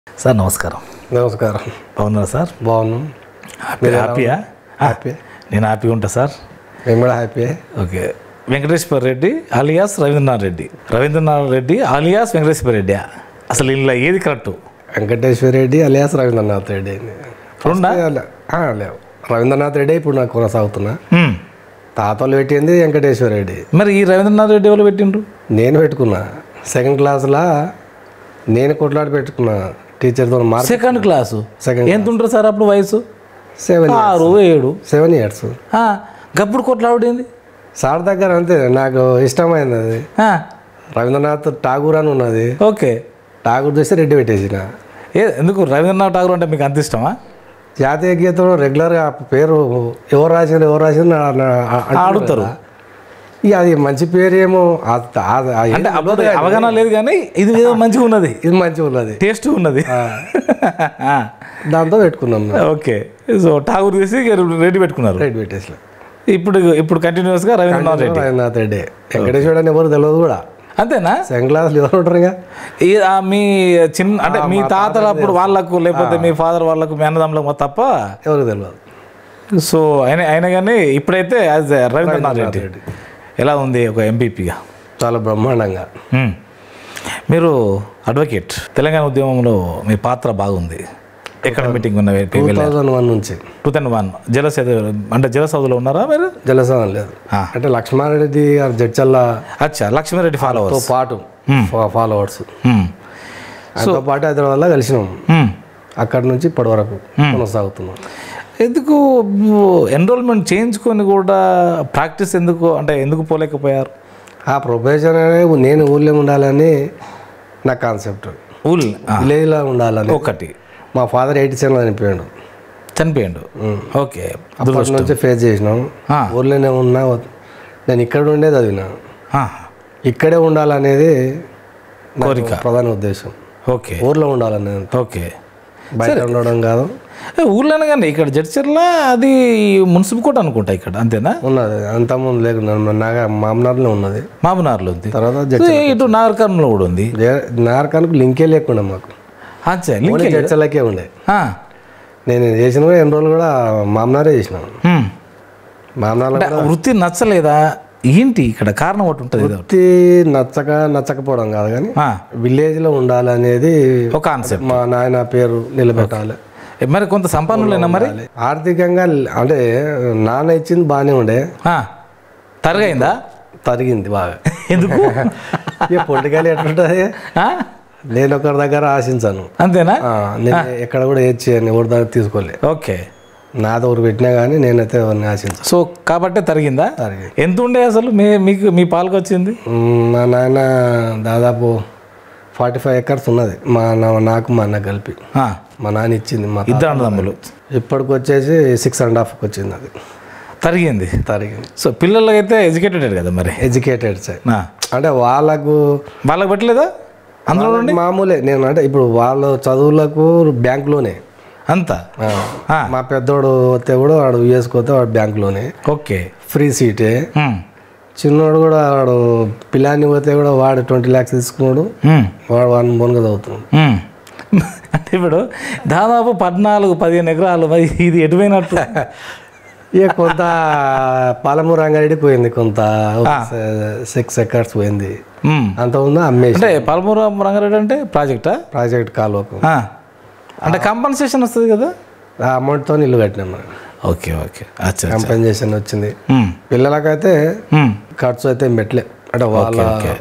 Sir నమస్కారం నమస్కారం బాగున్నారా సార్ బాగున్నాం హ్యాపీ హ్యాపీయా హ్యాపీ నేను హ్యాపీగా ఉంటా సార్ మేము కూడా happy okay Venkateswara Reddy alias Ravindranath Reddy Ravindranath Reddy alias Venkateswara Reddy అసలు ఇందులో ఏది కరెక్ట్ వెంకటేశ్వర రెడ్డి అలియాస్ రవీంద్రనాథ్ రెడ్డి రెండా? ఆ, లేవు రవీంద్రనాథ్ రెడ్డి ఇప్పుడు నాకు కొనసాగుతున్నా తాతలు పెట్టింది వెంకటేశ్వర రెడ్డి మరి ఈ రవీంద్రనాథ్ రెడ్డి ఎవరు పెట్టిండ్రు నేను పెట్టుకున్నా సెకండ్ క్లాస్లో నేను కొట్లాడి పెట్టుకున్నా టీచర్తో మార్క్ సెకండ్ క్లాసు సెకండ్ ఎంత ఉంటారు సార్ అప్పుడు వయసు సెవెన్ ఆరు ఏడు సెవెన్ ఇయర్స్ ఆ, గప్పుడు కొట్లాడేంది సార్ దగ్గర అంతే నాకు ఇష్టమైంది అది ఆ, రవీంద్రనాథ్ ఠాగూర్ అని ఉన్నది ఓకే ఠాగూర్ చూస్తే రెడ్డి పెట్టేసిన ఏ ఎందుకు రవీంద్రనాథ్ ఠాగూర్ అంటే మీకు అంత ఇష్టమా జాతీయ గీతంలో రెగ్యులర్గా ఆ పేరు ఎవరు రాసిండ్రు ఎవరు రాసిండ్రు నా- నా- అంటున్నారు ఆడుతారు. కదా. ఇక అది మంచి పేరు ఏమో ఆ- ఆ- ఆ- అంటే అప్పుడు అవగాహన లేదు కానీ ఇది ఏదో మంచిగా ఉన్నది ఇది మంచిగా ఉన్నది టేస్ట్ ఉన్నది ఆ, దాంతో పెట్టుకున్నాం మేము. ఓకే సో ఠాగూర్ తీసి రెడ్డి పెట్టుకున్నారు రైట్ పెట్టేసిన ఇప్పుడు ఇప్పుడు కంటిన్యూస్గా రవీంద్రనాథ్ రెడ్డి రవీంద్రనాథ్ రెడ్డి వెంకటేశ్వర అని ఎవరు తెలియదు కూడా అంతేనా సెకండ్ క్లాస్లో ఎవరు ఉంటారు ఇక ఈ ఆ మీ చిన్న అంటే మీ తాతలు అప్పుడు వాళ్ళకు లేకపోతే మీ ఫాదర్ వాళ్ళకు మీ అన్నదమ్ములకు తప్ప ఎవరికి తెలియదు సో అయినా అయినా కానీ ఇప్పుడైతే యాజ్ రవీంద్రనాథ్ రెడ్డి ఎలా ఉంది ఒక ఎంపీపీగా చాలా బ్రహ్మాండంగా మీరు అడ్వకేట్ తెలంగాణ ఉద్యమంలో మీ పాత్ర బాగుంది ఎక్కడ మీటింగ్ ఉన్న టూ థౌజండ్ వన్ నుంచి టూ థౌసండ్ వన్ జలస్ అంటే జలసౌదులో ఉన్నారా మీరు జలసనం లేదు ఆ. అంటే లక్ష్మారెడ్డి గారు జడ్చల్లా అచ్చా లక్ష్మీరెడ్డి ఫాలోవర్స్ పాటు ఫాలోవర్స్ హ్మ్. ఆయనతో పాటు హైదరాబాద్లో కలిసినాం హ్మ్. అక్కడి నుంచి ఇప్పటి వరకు కొనసాగుతున్నాం ఎందుకు ఎన్రోల్మెంట్ చేయించుకొని కూడా ప్రాక్టీస్ ఎందుకు అంటే ఎందుకు పోలేకపోయారు ఆ ప్రొఫెషన్ అనేది నేను ఊళ్ళో ఉండాలని నా కాన్సెప్ట్ ఊల్ ఆ, విలేజ్లో ఉండాలని ఒకటి మా ఫాదర్ ఎయిటీ సెవెన్ చనిపోయాడు చనిపోయిండు ఓకే అప్పటి నుంచి ఫేస్ చేసినాం ఆ. ఊళ్ళోనే ఉన్నా నేను ఇక్కడ ఉండే చదివినా ఆ, ఇక్కడే ఉండాలనేది నాకు కోరిక. ప్రధాన ఉద్దేశం ఓకే ఊర్లో ఉండాలనేది ఓకే బయట ఉండడం కాదు ఏ, ఊర్లోనే కానీ ఇక్కడ జడ్చర్ల అది మున్సిపల్ కోర్ట్ అనుకుంటా ఇక్కడ అంతేనా ఉన్నది అంతకుముందు లేకుండా నాగా మామనార్లో ఉన్నది మామనార్లో ఉంది తర్వాత సో ఇటు నాగర్కర్ణంలో కూడా ఉంది నారకానికి లింకే లేకుండా మాకు అచ్చా లింక్ ఓన్లీ జడ్చలకే ఉండే ఆ, నేను చేసిన కూడా ఎన్ని రోజులు కూడా మామనారే చేసినాను హ్మ్. మామనార్లో అంటే ఆ వృత్తి నచ్చలేదా ఏంటి ఇక్కడ కారణం ఒకటి ఉంటుంది ఏదో. వృత్తి నచ్చక నచ్చకపోవడం కాదు కానీ ఆ, విలేజ్లో ఉండాలనేది ఒక కాన్సెప్ట్ మా నాయన పేరు నిలబెట్టాలి మరి కొంత సంపన్నులేనా మరి ఆర్థికంగా అంటే నాన్న ఇచ్చింది బాగానే ఉండే ఆ, తరగైందా తరిగింది బాగా ఎందుకు ఇక పొలిటికల్ ఎట్లుంటుంది ఆ? నేను ఒకరి దగ్గర ఆశించాను అంతేనా ఆ, నేను ఎక్కడ కూడా ఏది చేయను ఎవరి దగ్గర తీసుకోలే ఓకే నాది ఒకరు పెట్టినా కానీ నేనైతే ఎవరిని ఆశించాను సో కాబట్టే తరిగిందా తరిగింది ఎంత ఉండే అసలు మీ మీకు మీ పాలకు వచ్చింది మ్మ్, మా నాయన దాదాపు ఫార్టీ ఫైవ్ ఎకర్స్ ఉన్నది మా నా- నాకు మా అన్న కలిపి ఆ, మా నాన్న ఇచ్చింది మా తాత. ఇద్దరు అన్నదమ్ములు ఇప్పటికి వచ్చేసి సిక్స్ అండ్ హాఫ్కి వచ్చింది అది తరిగింది తరిగింది సో పిల్లలకైతే ఎడ్యుకేటెడ్ కదా మరి ఎడ్యుకేటెడ్ సైడ్ ఆ, అంటే వాళ్ళకు వాళ్ళకి పెట్టలేదా అందులో వాళ్ళకి మామూలే నేను అంటే ఇప్పుడు వాళ్ళ చదువులకు బ్యాంకులోనే అంతా ఆ. ఆ, మా పెద్దోడు వస్తే కూడా వాడు యూఎస్కి పోతే వాడు బ్యాంకులోనే ఓకే ఫ్రీ సీటే ఉమ్, చిన్నోడు కూడా వాడు పిల్లాన్ని పోతే కూడా వాడు ట్వంటీ ల్యాక్స్ తీసుకున్నాడు ఉమ్, వాడు వన్ బోన్గా చదువుతున్నాడు ఉమ్. అంటే ఇప్పుడు దాదాపు పద్నాలుగు పదిహేను ఎకరాలు మరి ఇది ఎటుపోయినట్టు ఇక కొంత పాలమూరు రంగారెడ్డి పోయింది కొంత సిక్స్ ఎకర్స్ పోయింది ఉమ్. అంత ఉందో అమ్మేసి అంటే పాలమూరు రంగారెడ్డి అంటే ప్రాజెక్టా ప్రాజెక్ట్ కాలువకు ఆ. అంటే కంపన్సేషన్ వస్తుంది కదా ఆ అమౌంట్తో ఇల్లు కట్టినాం మనం ఓకే ఓకే అచ్చా కంపెన్సేషన్ వచ్చింది ఉమ్, పిల్లలకైతే ఉమ్. ఖర్చు అయితే ఏం పెట్టలే అంటే వాళ్ళ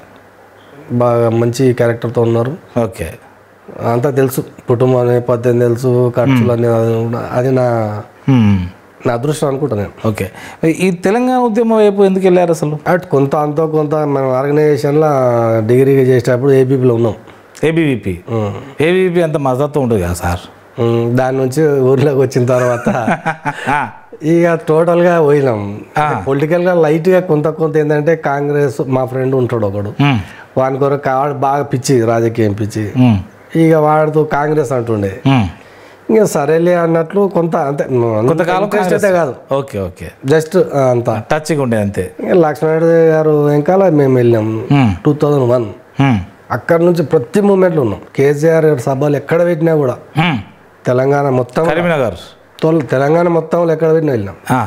బాగా మంచి క్యారెక్టర్తో ఉన్నారు ఓకే అంతా తెలుసు కుటుంబ నేపథ్యం తెలుసు ఖర్చులు అన్నీ అది కూడా- అది నా ఉమ్, నా అదృష్టం అనుకుంటా నేను ఓకే ఈ తెలంగాణ ఉద్యమం వైపు ఎందుకు వెళ్ళారు అసలు అటు కొంత అంతో కొంత మనం ఆర్గనైజేషన్లో డిగ్రీ చేసేటప్పుడు ఏబీపీలో ఉన్నాం ఏబీవీపీ ఉం. ఏబీవీపీ అంత మద్దతు ఉంటుంది కదా సార్ ఉం, దాని నుంచి ఊర్లోకి వచ్చిన తర్వాత ఆ, ఇక టోటల్గా పోయినాం పొలిటికల్గా లైట్గా కొంత కొంత ఏంటంటే కాంగ్రెస్ మా ఫ్రెండ్ ఉంటాడు ఒకడు ఉమ్, వాని కొరకు కావాడు బాగా పిచ్చి రాజకీయం పిచ్చి ఉమ్, ఇక వాడుతూ కాంగ్రెస్ అంటుండే ఉమ్. ఇంకా సరేలే అన్నట్లు కొంత అంతే కొంతకాలం ఇంట్రెస్ట్ అయితే కాదు ఓకే ఓకే జస్ట్ అంత టచ్గా ఉండేది అంతే ఇంకా లక్ష్మణరెడ్డి గారు వెనకాల మేము వెళ్ళాం um, two thousand one um, అక్కడ నుంచి ప్రతి మూమెంట్లో ఉన్నాం కేసీఆర్ గారి సభలు ఎక్కడ పెట్టినా కూడా హ్మ్. తెలంగాణ మొత్తం కరీంనగర్ తోల్- తెలంగాణ మొత్తంలో ఎక్కడ పెట్టినా వెళ్ళినాం ఆ.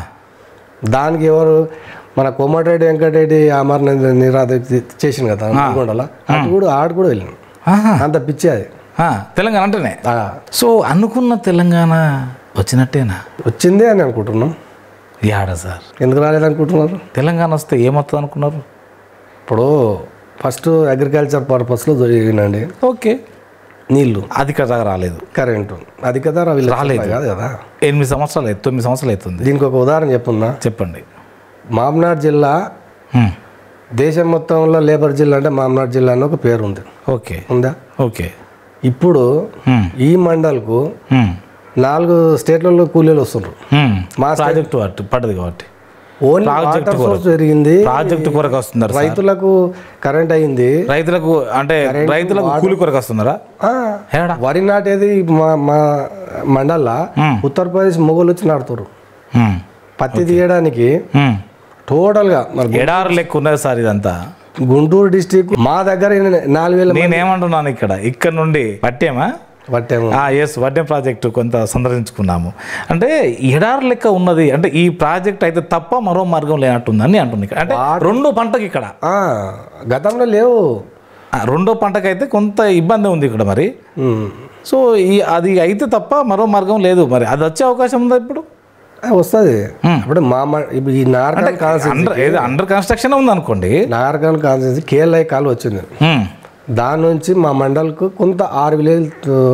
దానికి ఎవరు మన కోమటిరెడ్డి వెంకటరెడ్డి అమర్నాథ్ నిరాధ చేసింది కదా నల్గొండలో అటు కూడా ఆడు కూడా వెళ్ళినాం ఆహా. అంత పిచ్చి అది ఆ, తెలంగాణ అంటేనే ఆ, సో అనుకున్న తెలంగాణ వచ్చినట్టేనా వచ్చిందే అని అనుకుంటున్నాం యాడ సార్ ఎందుకు రాలేదనుకుంటున్నారు తెలంగాణ వస్తే ఏమవుతుంది అనుకున్నారు ఇప్పుడు ఫస్ట్ అగ్రికల్చర్ పర్పస్లో జరిగినండి ఓకే నీళ్లు అధిక ధర రాలేదు కరెంటు అది కదా వీళ్ళు రాలేదు. కాదు కదా ఎనిమిది సంవత్సరాలు అవుతుంది తొమ్మిది సంవత్సరాలు అవుతుంది దీనికి ఒక ఉదాహరణ చెప్పుందా చెప్పండి మామ్నాడ్ జిల్లా హ్మ్. దేశం మొత్తంలో లేబర్ జిల్లా అంటే మామ్నాడ్ జిల్లా అని ఒక పేరు ఉంది ఓకే ఉందా ఓకే ఇప్పుడు హ్మ్. ఈ మండల్కు హ్మ్. నాలుగు స్టేట్లలో కూలీలు వస్తున్నారు హ్మ్. మా ప్రాజెక్టు వాటి పడ్డది కాబట్టి ఓన్లీ ప్రాజెక్ట్ వాటర్ సోర్స్ జరిగింది ప్రాజెక్టు కొరకు వస్తున్నారు సార్ రైతులకు కరెంట్ అయింది రైతులకు అంటే రైతులకు కూలి కొరకు వస్తున్నారా ఆ, ఏడా వరి నాటేది మా మా మండల్లా ఉత్తరప్రదేశ్ మొగలు వచ్చి నాటుతారు హ్మ్. పత్తి తీయడానికి హ్మ్. టోటల్గా మరి ఎడారు లెక్క ఉన్నది సార్ ఇదంతా గుంటూరు డిస్టిక్ మా దగ్గర నాలుగు వేల నేనేమంటున్నాను ఇక్కడ ఇక్కడ నుండి పట్టేమా పట్టాము ఎస్ వడ్డెం ప్రాజెక్టు కొంత సందర్శించుకున్నాము అంటే ఎడారు లెక్క ఉన్నది అంటే ఈ ప్రాజెక్ట్ అయితే తప్ప మరో మార్గం లేనట్టుందని అంటుంది ఇక్కడ అంటే రెండో పంటకి ఇక్కడ ఆ, గతంలో లేవు ఆ, రెండో పంటకి అయితే కొంత ఇబ్బంది ఉంది ఇక్కడ మరి ఉమ్. సో ఈ అది అయితే తప్ప మరో మార్గం లేదు మరి అది వచ్చే అవకాశం ఉందా ఇప్పుడు ఆ, వస్తుంది ఇప్పుడు మా మ- ఇప్పుడు ఈ నార్కల్ కాన్సెన్సీ అండర్ ఏదో అండర్ కన్స్ట్రక్షన్ ఉంది అనుకోండి నార్కల్ కాన్సెన్సీ కేఎల్ఐ కాలు వచ్చింది హ్మ్. దాని నుంచి మా మండల్కు కొంత ఆరు విలేజ్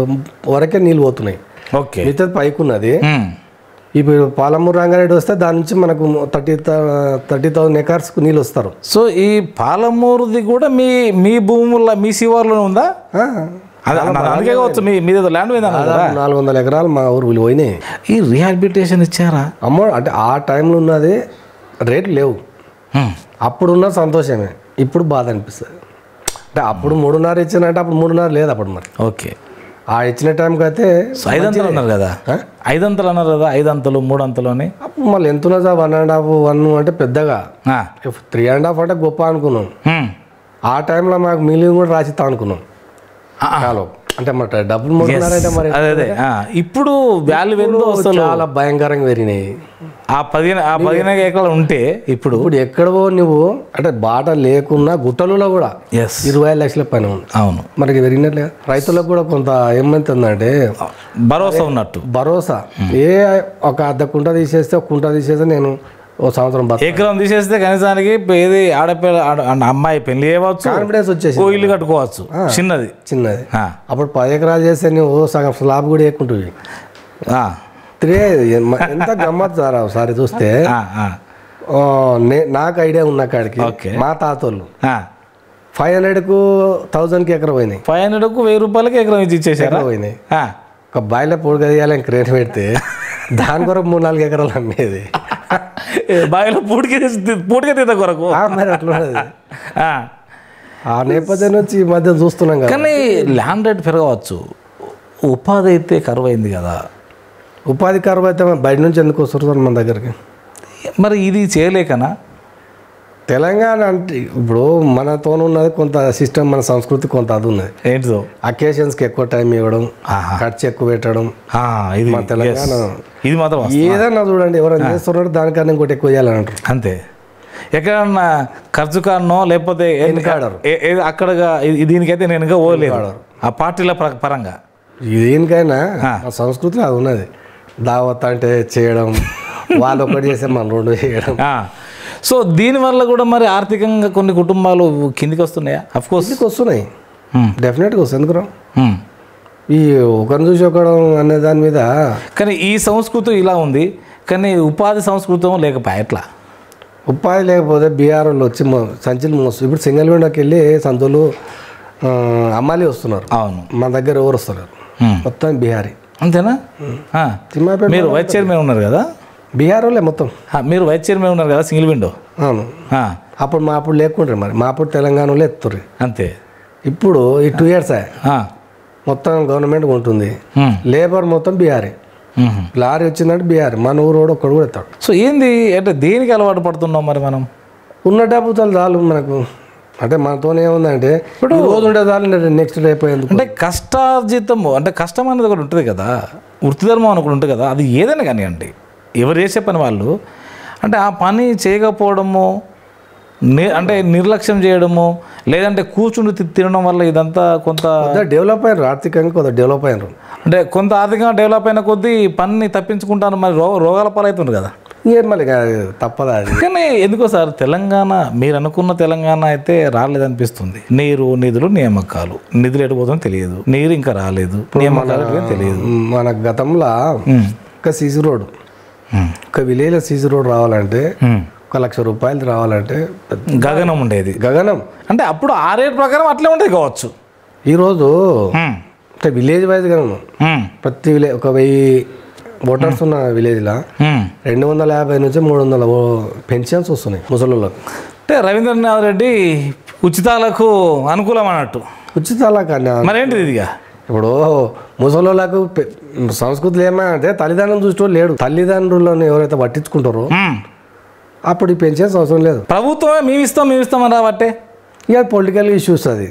వరకే నీళ్ళు పోతున్నాయి ఓకే మిగతా పైకి ఉన్నది హ్మ్. ఇప్పుడు పాలమూరు రంగారెడ్డి వస్తే దాని నుంచి మనకు థర్టీ థర్టీ థౌసండ్ ఎకర్స్కు నీళ్ళు వస్తారు సో ఈ పాలమూరుది కూడా మీ మీ భూముల్లో మీ శివార్లోనే ఉందా ఆ, అది అందుకే కావచ్చు మీ మీదేదో ల్యాండ్ మీద అన్నారు కదా దాదాపు నాలుగు వందల ఎకరాలు మా ఊరు వీళ్ళు పోయినాయి ఈ రిహాబిలిటేషన్ ఇచ్చారా అమ్మో అంటే ఆ టైంలో ఉన్నది రేట్లు లేవు హ్మ్. అప్పుడున్న సంతోషమే ఇప్పుడు బాధ అనిపిస్తుంది అంటే అప్పుడు మూడున్నర ఇచ్చానంటే అప్పుడు మూడున్నర లేదు అప్పుడు మరి ఓకే ఆ ఇచ్చిన టైంకి అయితే సో ఐదంతలు అన్నారు కదా ఐదంతలు అన్నారు కదా ఐదంతలు మూడంతలు అని అప్పుడు మళ్ళీ ఎంత ఉన్నది sir one and half one అంటే పెద్దగా ఆ. త్రీ అండ్ హాఫ్ అంటే గొప్ప అనుకున్నాం హ్మ్. ఆ టైంలో మాకు మిలియన్ కూడా రాసిస్తా అనుకున్నాం ఆ, ఆ. కాలం అంటే మరి డబ్బులు మూడున్నారంటే మరి అదే అదే ఆ. ఇప్పుడు వాల్యూ ఎంతో అసలు చాలా భయంకరంగా పెరిగినాయి ఆ పదిహేను ఆ పదిహేను ఎకరాలు ఉంటే ఇప్పుడు ఇప్పుడు ఎక్కడవో నువ్వు అంటే బాట లేకున్నా గుట్టలలో కూడా ఎస్ ఇరవై ఐదు లక్షల పైన ఉంది అవును మనకి పెరిగినట్లే రైతులకు కూడా కొంత ఏమైతుందంటే భరోసా ఉన్నట్టు భరోసా ఏ ఒక అర్ధ కుంట తీసేస్తే ఒక కుంట తీసేస్తే నేను ఓ సంవత్సరం బతు ఎకరం తీసేస్తే కనీసానికి ఏది ఆడపిల్ల ఆడ- ఆడ- అమ్మాయి పెళ్లి చేయవచ్చు కాన్ఫిడెన్స్ వచ్చేసి ఓ ఇల్లు కట్టుకోవచ్చు చిన్నది చిన్నది ఆ. అప్పుడు పది ఎకరాలు చేస్తే నువ్వు సగం స్లాబ్ కూడా ఎక్కుంటుంది ఆ. త్రీ ఎంత గమ్మత్ సార్ ఒకసారి చూస్తే ఆ, ఆ. ఆ, నే- నాకు ఐడియా ఉన్న కాడికి ఓకే. మా తాతోళ్ళు ఆ. ఫైవ్ హండ్రెడ్కు థౌజండ్కి ఎకరం పోయినాయి ఫైవ్ హండ్రెడ్కు వెయ్యి రూపాయలకి ఎకరం ఇచ్చి ఇచ్చేసారా ఎకరం పోయినాయి ఆ. ఒక బాయిలో పొడి కదియాలని క్రేట్ పెడితే దాని కొరకు మూడు నాలుగు ఎకరాలు అమ్మేది ఏ, బావిలో పూటికి పూటికే తీత కొరకు ఆ, మరి అట్లా ఉన్నది ఆ. ఆ నేపథ్యం నుంచి ఈ మధ్య చూస్తున్నాం కదా కానీ ల్యాండ్ రేట్ పెరగవచ్చు ఉపాధి అయితే కరువు అయింది కదా ఉపాధి కరువు అయితే మరి బయట నుంచి ఎందుకు వస్తారు మన దగ్గరికి మరి ఇది చేయలేకనా తెలంగాణ అంటే ఇప్పుడు మనతో ఉన్నది కొంత సిస్టమ్ మన సంస్కృతి కొంత అది ఉన్నది ఏంటిదో అకేషన్స్కి ఎక్కువ టైం ఇవ్వడం ఆహా. ఖర్చు ఎక్కువ పెట్టడం ఆ, ఇది తెలంగాణ yes. ఇది మాత్రం వాస్తవం. ఏదన్నా చూడండి ఎవరైనా చేస్తున్నాడు దానికన్నా ఇంకోటి ఎక్కువ చేయాలని అంటారు అంతే ఎక్కడన్నా ఖర్చు కారణో లేకపోతే ఏ- వెనుకాడరు. ఏ- ఏ- అక్కడగా ఇది- దీనికైతే నేను ఇంకా ఓలేదు ఆ పార్టీల ప్ర- పరంగా దేనికైనా మన సంస్కృతిలో అది ఉన్నది దావత్ అంటే చేయడం వాళ్ళు ఒకటి చేస్తే మనం రెండు చేయడం ఆ. సో దీనివల్ల కూడా మరి ఆర్థికంగా కొన్ని కుటుంబాలు కిందికి వస్తున్నాయా అఫ్ కోర్స్ ఇంటికి వస్తున్నాయి డెఫినెట్గా వస్తుంది ఎందుకు రావు? Hmm. ఈ ఒకరిని చూసి ఒకడం అనే దాని మీద కానీ ఈ సంస్కృతి ఇలా ఉంది కానీ ఉపాధి సంస్కృతం లేకపోయా ఎట్లా ఉపాధి లేకపోతే బీఆర్ వాళ్ళు వచ్చి మొ- సంచులు మోస్తు ఇప్పుడు సింగల్ విండోకి వెళ్ళి సంతులు ఆ, అమ్మాలి వస్తున్నారు అవును మన దగ్గర ఎవరు వస్తున్నారు Hmm. మొత్తం బీహారీ అంతేనా ఆ. తిమ్మాపేట మీరు వైస్ చైర్మన్ ఉన్నారు కదా బీహార్ వాళ్ళే మొత్తం ఆ, మీరు వైస్ చైర్మన్ ఉన్నారు కదా సింగిల్ విండో అవును ఆ, అప్పుడు మా అప్పుడు లేకుండ్రి మరి మా అప్పుడు తెలంగాణలో ఎత్తుర్రి అంతే ఇప్పుడు ఈ టూ ఇయర్స్ ఆ. మొత్తం గవర్నమెంట్ ఉంటుంది Hmm. లేబర్ మొత్తం బీహారీ మ్మ్. లారీ వచ్చిందంటే బీహారీ మన ఊరు కూడా ఒక్కడు కూడా ఎత్తాడు సో ఏంది అంటే దేనికి అలవాటు పడుతున్నాం మరి మనం ఉన్న డబ్బుతో చాలు మనకు అంటే మనతో ఏముందంటే ఇప్పుడు రోజు ఉండేదాన్ని నెక్స్ట్ డే అయిపోయేందుకు అంటే కష్టార్జితము అంటే కష్టం అనేది ఒకటి ఉంటుంది కదా వృత్తి ధర్మం అని ఒకటి ఉంటుంది కదా అది ఏదైనా కానివ్వండి ఎవరు చేసే పని వాళ్ళు అంటే ఆ పని చేయకపోవడము ని అంటే నిర్లక్ష్యం చేయడము లేదంటే కూర్చుని తి- తినడం వల్ల ఇదంతా కొంత కొద్దిగా డెవలప్ అయ్యారు ఆర్థికంగా కొద్దిగా డెవలప్ అయ్యారు అంటే కొంత ఆర్థికంగా డెవలప్ అయిన కొద్దీ పనిని తప్పించుకుంటాను మరి రో రోగాల పాలవుతుంది కదా ఏం మళ్ళీ ఇక తప్పదా అది కానీ ఎందుకో సార్ తెలంగాణ మీరు అనుకున్న తెలంగాణ అయితే రాలేదనిపిస్తుంది నీరు నిధులు నియామకాలు నిధులు ఎడిపోతుందో తెలియదు నీరు ఇంకా రాలేదు నియామకాలు ఎటుపోతుందో తెలియదు మన గతంలో ఒక సీసీ రోడ్ ఉమ్. ఒక విలేజ్లో సీసీ రోడ్ రావాలంటే ఉమ్. ఒక లక్ష రూపాయలు రావాలంటే పెద్ద గగనం ఉండేది గగనం అంటే అప్పుడు ఆ రేట్ ప్రకారం అట్లే ఉండేది కావచ్చు ఈరోజు ఉమ్. అంటే విలేజ్ వైజ్ గగనం ఉమ్. ప్రతి విలేజ్ ఒక వెయ్యి ఓటర్స్ ఉన్న విలేజ్లో ఉమ్. రెండు వందల యాభై నుంచి మూడు వందల పెన్షన్స్ వస్తున్నాయి ముసలిళ్ళకు అంటే రవీంద్రనాథ్ రెడ్డి ఉచితాలకు అనుకూలం అన్నట్టు ఉచితాలా కానీ మరేంటిది ఇదిగా ఇప్పుడు ముసలోళ్ళకు పె- సంస్కృతులు ఏమంటే తల్లిదండ్రులు చూసేవాళ్ళు లేడు తల్లిదండ్రులను ఎవరైతే పట్టించుకుంటారో ఉమ్. అప్పుడు ఈ పెన్షన్స్ అవసరం లేదు ప్రభుత్వమే మేము ఇస్తాం మేము ఇస్తామని రాబట్టే ఇక పొలిటికల్ ఇష్యూస్ అది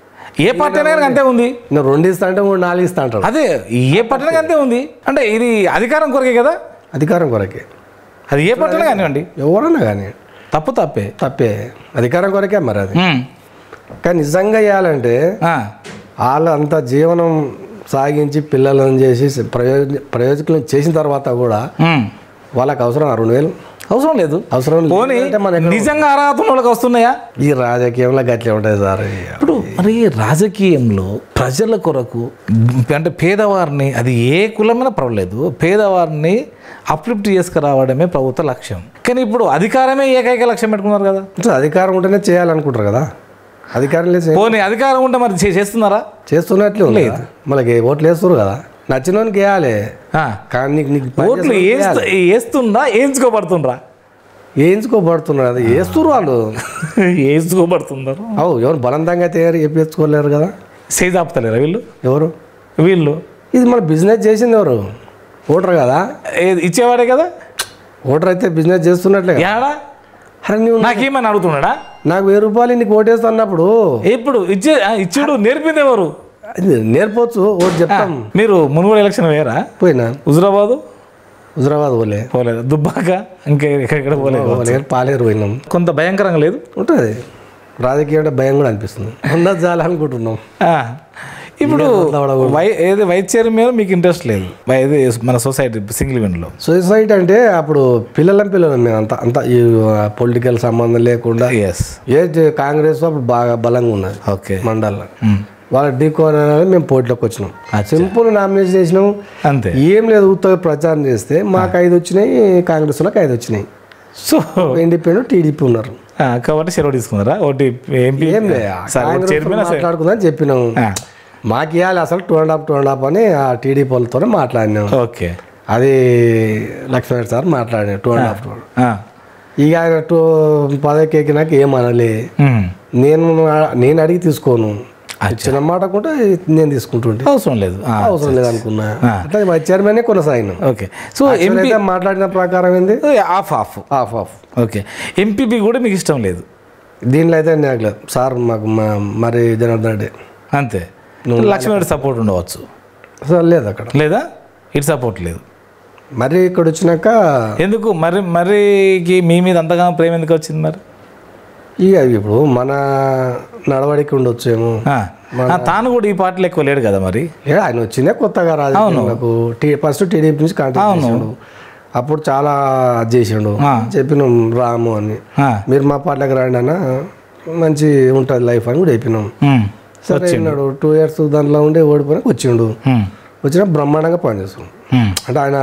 ఏ పార్టీ అయినా కానీ అంతే ఉంది ఇంకా రెండు ఇస్తా అంటే మూడు నాలుగు ఇస్తా అంటారు అదే ఏ పార్టీ అయినా అంతే ఉంది అంటే ఇది అధికారం కొరకే కదా అధికారం కొరకే అది ఏ పార్టీ అయినా కానివ్వండి ఎవరన్నా కానీ తప్పు తప్పే తప్పే అధికారం కొరకే మరి అది ఉమ్. కానీ నిజంగా చేయాలంటే ఆ. వాళ్ళు అంత జీవనం సాగించి పిల్లలను చేసి ప్రయోజన ప్రయోజకులను చేసిన తర్వాత కూడా ఉమ్. వాళ్ళకి అవసరం ఆ రెండు వేలు అవసరం లేదు అవసరం పోనీ అంటే మన నిజంగా అర్హత ఉన్న వాళ్ళకి వస్తున్నాయా ఈ రాజకీయంలో గట్లే ఉంటాయి సార్ ఇప్పుడు మరి రాజకీయంలో ప్రజల కొరకు అంటే పేదవారిని అది ఏ కులమైనా పర్వాలేదు పేదవారిని అప్లిఫ్ట్ చేసుకురావడమే ప్రభుత్వ లక్ష్యం కానీ ఇప్పుడు అధికారమే ఏకైక లక్ష్యం పెట్టుకున్నారు కదా అంటే అధికారం ఉంటేనే చేయాలనుకుంటారు కదా అధికారం లేదు చే- పోనీ అధికారం ఉంటే మరి చే- చేస్తున్నారా చేస్తున్నట్లే ఉంది కదా. మనకి ఓట్లు వేస్తారు కదా నచ్చిన వానికి వేయాలి ఆ. కానీ నీకు నీకు పని ఓట్లు వేస్తు వేస్తుండ్రా వేయించుకోబడుతుండ్రా వేయించుకోబడుతున్నారు అది వేస్తున్నారు వాళ్ళు వేయించుకోబడుతున్నారు అవు ఎవరు బలవంతంగా తయారు వేయించుకోలేరు కదా చేయి ఆపుతలేరా వీళ్ళు ఎవరు వీళ్ళు ఇది మన బిజినెస్ చేసింది ఎవరు ఓటర్ కదా ఏ- ఇచ్చేవాడే కదా ఓటర్ అయితే బిజినెస్ చేస్తున్నట్లే కదా. యాడా అరే నువ్వు నాకేమని అడుగుతున్నాడా నాకు వెయ్యి రూపాయలు నీకు ఓటేస్తా అన్నప్పుడు ఇప్పుడు ఇచ్చే ఆ, ఇచ్చుడు నేర్పింది ఎవరు అది నేర్పొచ్చు ఓటు చెప్తాం మీరు మునుగోడు ఎలక్షన్ వేయరా పోయినా హుజరాబాదు హుజరాబాద్ పోలే పోలేదు దుబ్బాక ఇంకా ఎక్కడ పోలేదు పోలే పాలేరు పోయినాం కొంత భయంకరంగా లేదు ఉంటుంది రాజకీయం అంటే భయం కూడా అనిపిస్తుంది ఉన్నది చాలా అనుకుంటున్నాం ఆ, ఇప్పుడు వై ఏది వైస్ చైర్మన్ మీకు ఇంట్రెస్ట్ లేదు వై- ఇది మన సొసైటీ సింగిల్ విండ్లో సొసైటీ అంటే అప్పుడు పిల్లలం పిల్లలం మేము అంత అంత ఈ పొలిటికల్ సంబంధం లేకుండా ఎస్ ఏ కాంగ్రెస్ అప్పుడు బాగా బలంగా ఉన్నది ఓకే మండల్లో వాళ్ళ ఢీకోన్ అనేది మేము పోటీలోకి వచ్చినాం సింపుల్ నామినేషన్ చేసినాం అంతే ఏం లేదు ఉత్తగా ప్రచారం చేస్తే మాకు ఐదు వచ్చినాయి కాంగ్రెస్ వాళ్ళకి ఐదు వచ్చినాయి సో ఇండిపెండెంట్ టీడీపీ ఉన్నారు ఆ, కాబట్టి సెలవు తీసుకున్నారా ఒకటి ఎంపీ ఏం లేదు సరే కాంగ్రెస్ చైర్మన్ వాళ్ళు మాట్లాడుకుందాం చెప్పినాం మాకు ఇవ్వాలి అసలు two and half two and half అని ఆ టీడీపీ వాళ్ళతోనే మాట్లాడినాం ఓకే అది లక్ష్మణ్ సార్ మాట్లాడినాం టూ అండ్ హాఫ్ టూ ఆ, ఇక ఆయన టూ పదవికి ఎక్కినాక ఏం అనలే ఉమ్. నేను నేను అడిగి తీసుకోను ఇచ్చిన మాట కూడా నేను తీసుకుంటుంటే అవసరం లేదు ఆ, అవసరం లేదనుకున్నా అట్లా వైస్ చైర్మన్ కొనసాగినాం ఓకే సో Actually అయితే మాట్లాడిన ప్రకారం ఏంది half half half half okay MPP కూడా మీకు ఇష్టం లేదు దీనిలో అయితే నాకు లేదు సార్ మాకు మా- మరి జనార్దన్ రెడ్డి అంతే లక్ష్మణుడి సపోర్ట్ ఉండవచ్చు అసలు లేదు అక్కడ లేదా ఇటు సపోర్ట్ లేదు మరి ఇక్కడ వచ్చినాక ఎందుకు మరి మర్రికి మీ మీద అంతగా ప్రేమ ఎందుకు వచ్చింది మరి ఇక ఇప్పుడు మన నడవడికి ఉండొచ్చేమో ఆ, ఆ, తాను కూడా ఈ పార్టీలో ఎక్కువ లేడు కదా మరి ఏ ఆయన వచ్చిందే కొత్తగా రాజకీయాలకు టీ ఫస్ట్ టీడీపీ నుంచి కాంటాక్ట్ చేసిండు అప్పుడు చాలా అది చేసిండు చెప్పినాం రాము అని ఆ, మీరు మా పార్టీకి రాండి అన్న మంచి ఉంటుంది లైఫ్ అని కూడా చెప్పినాం ఉమ్, సరే అన్నాడు టూ ఇయర్స్ దాంట్లో ఉండి ఓడిపోయినాక వచ్చిండు ఉమ్, వచ్చిన బ్రహ్మాండంగా పనిచేస్తాం ఉమ్. అంటే ఆయన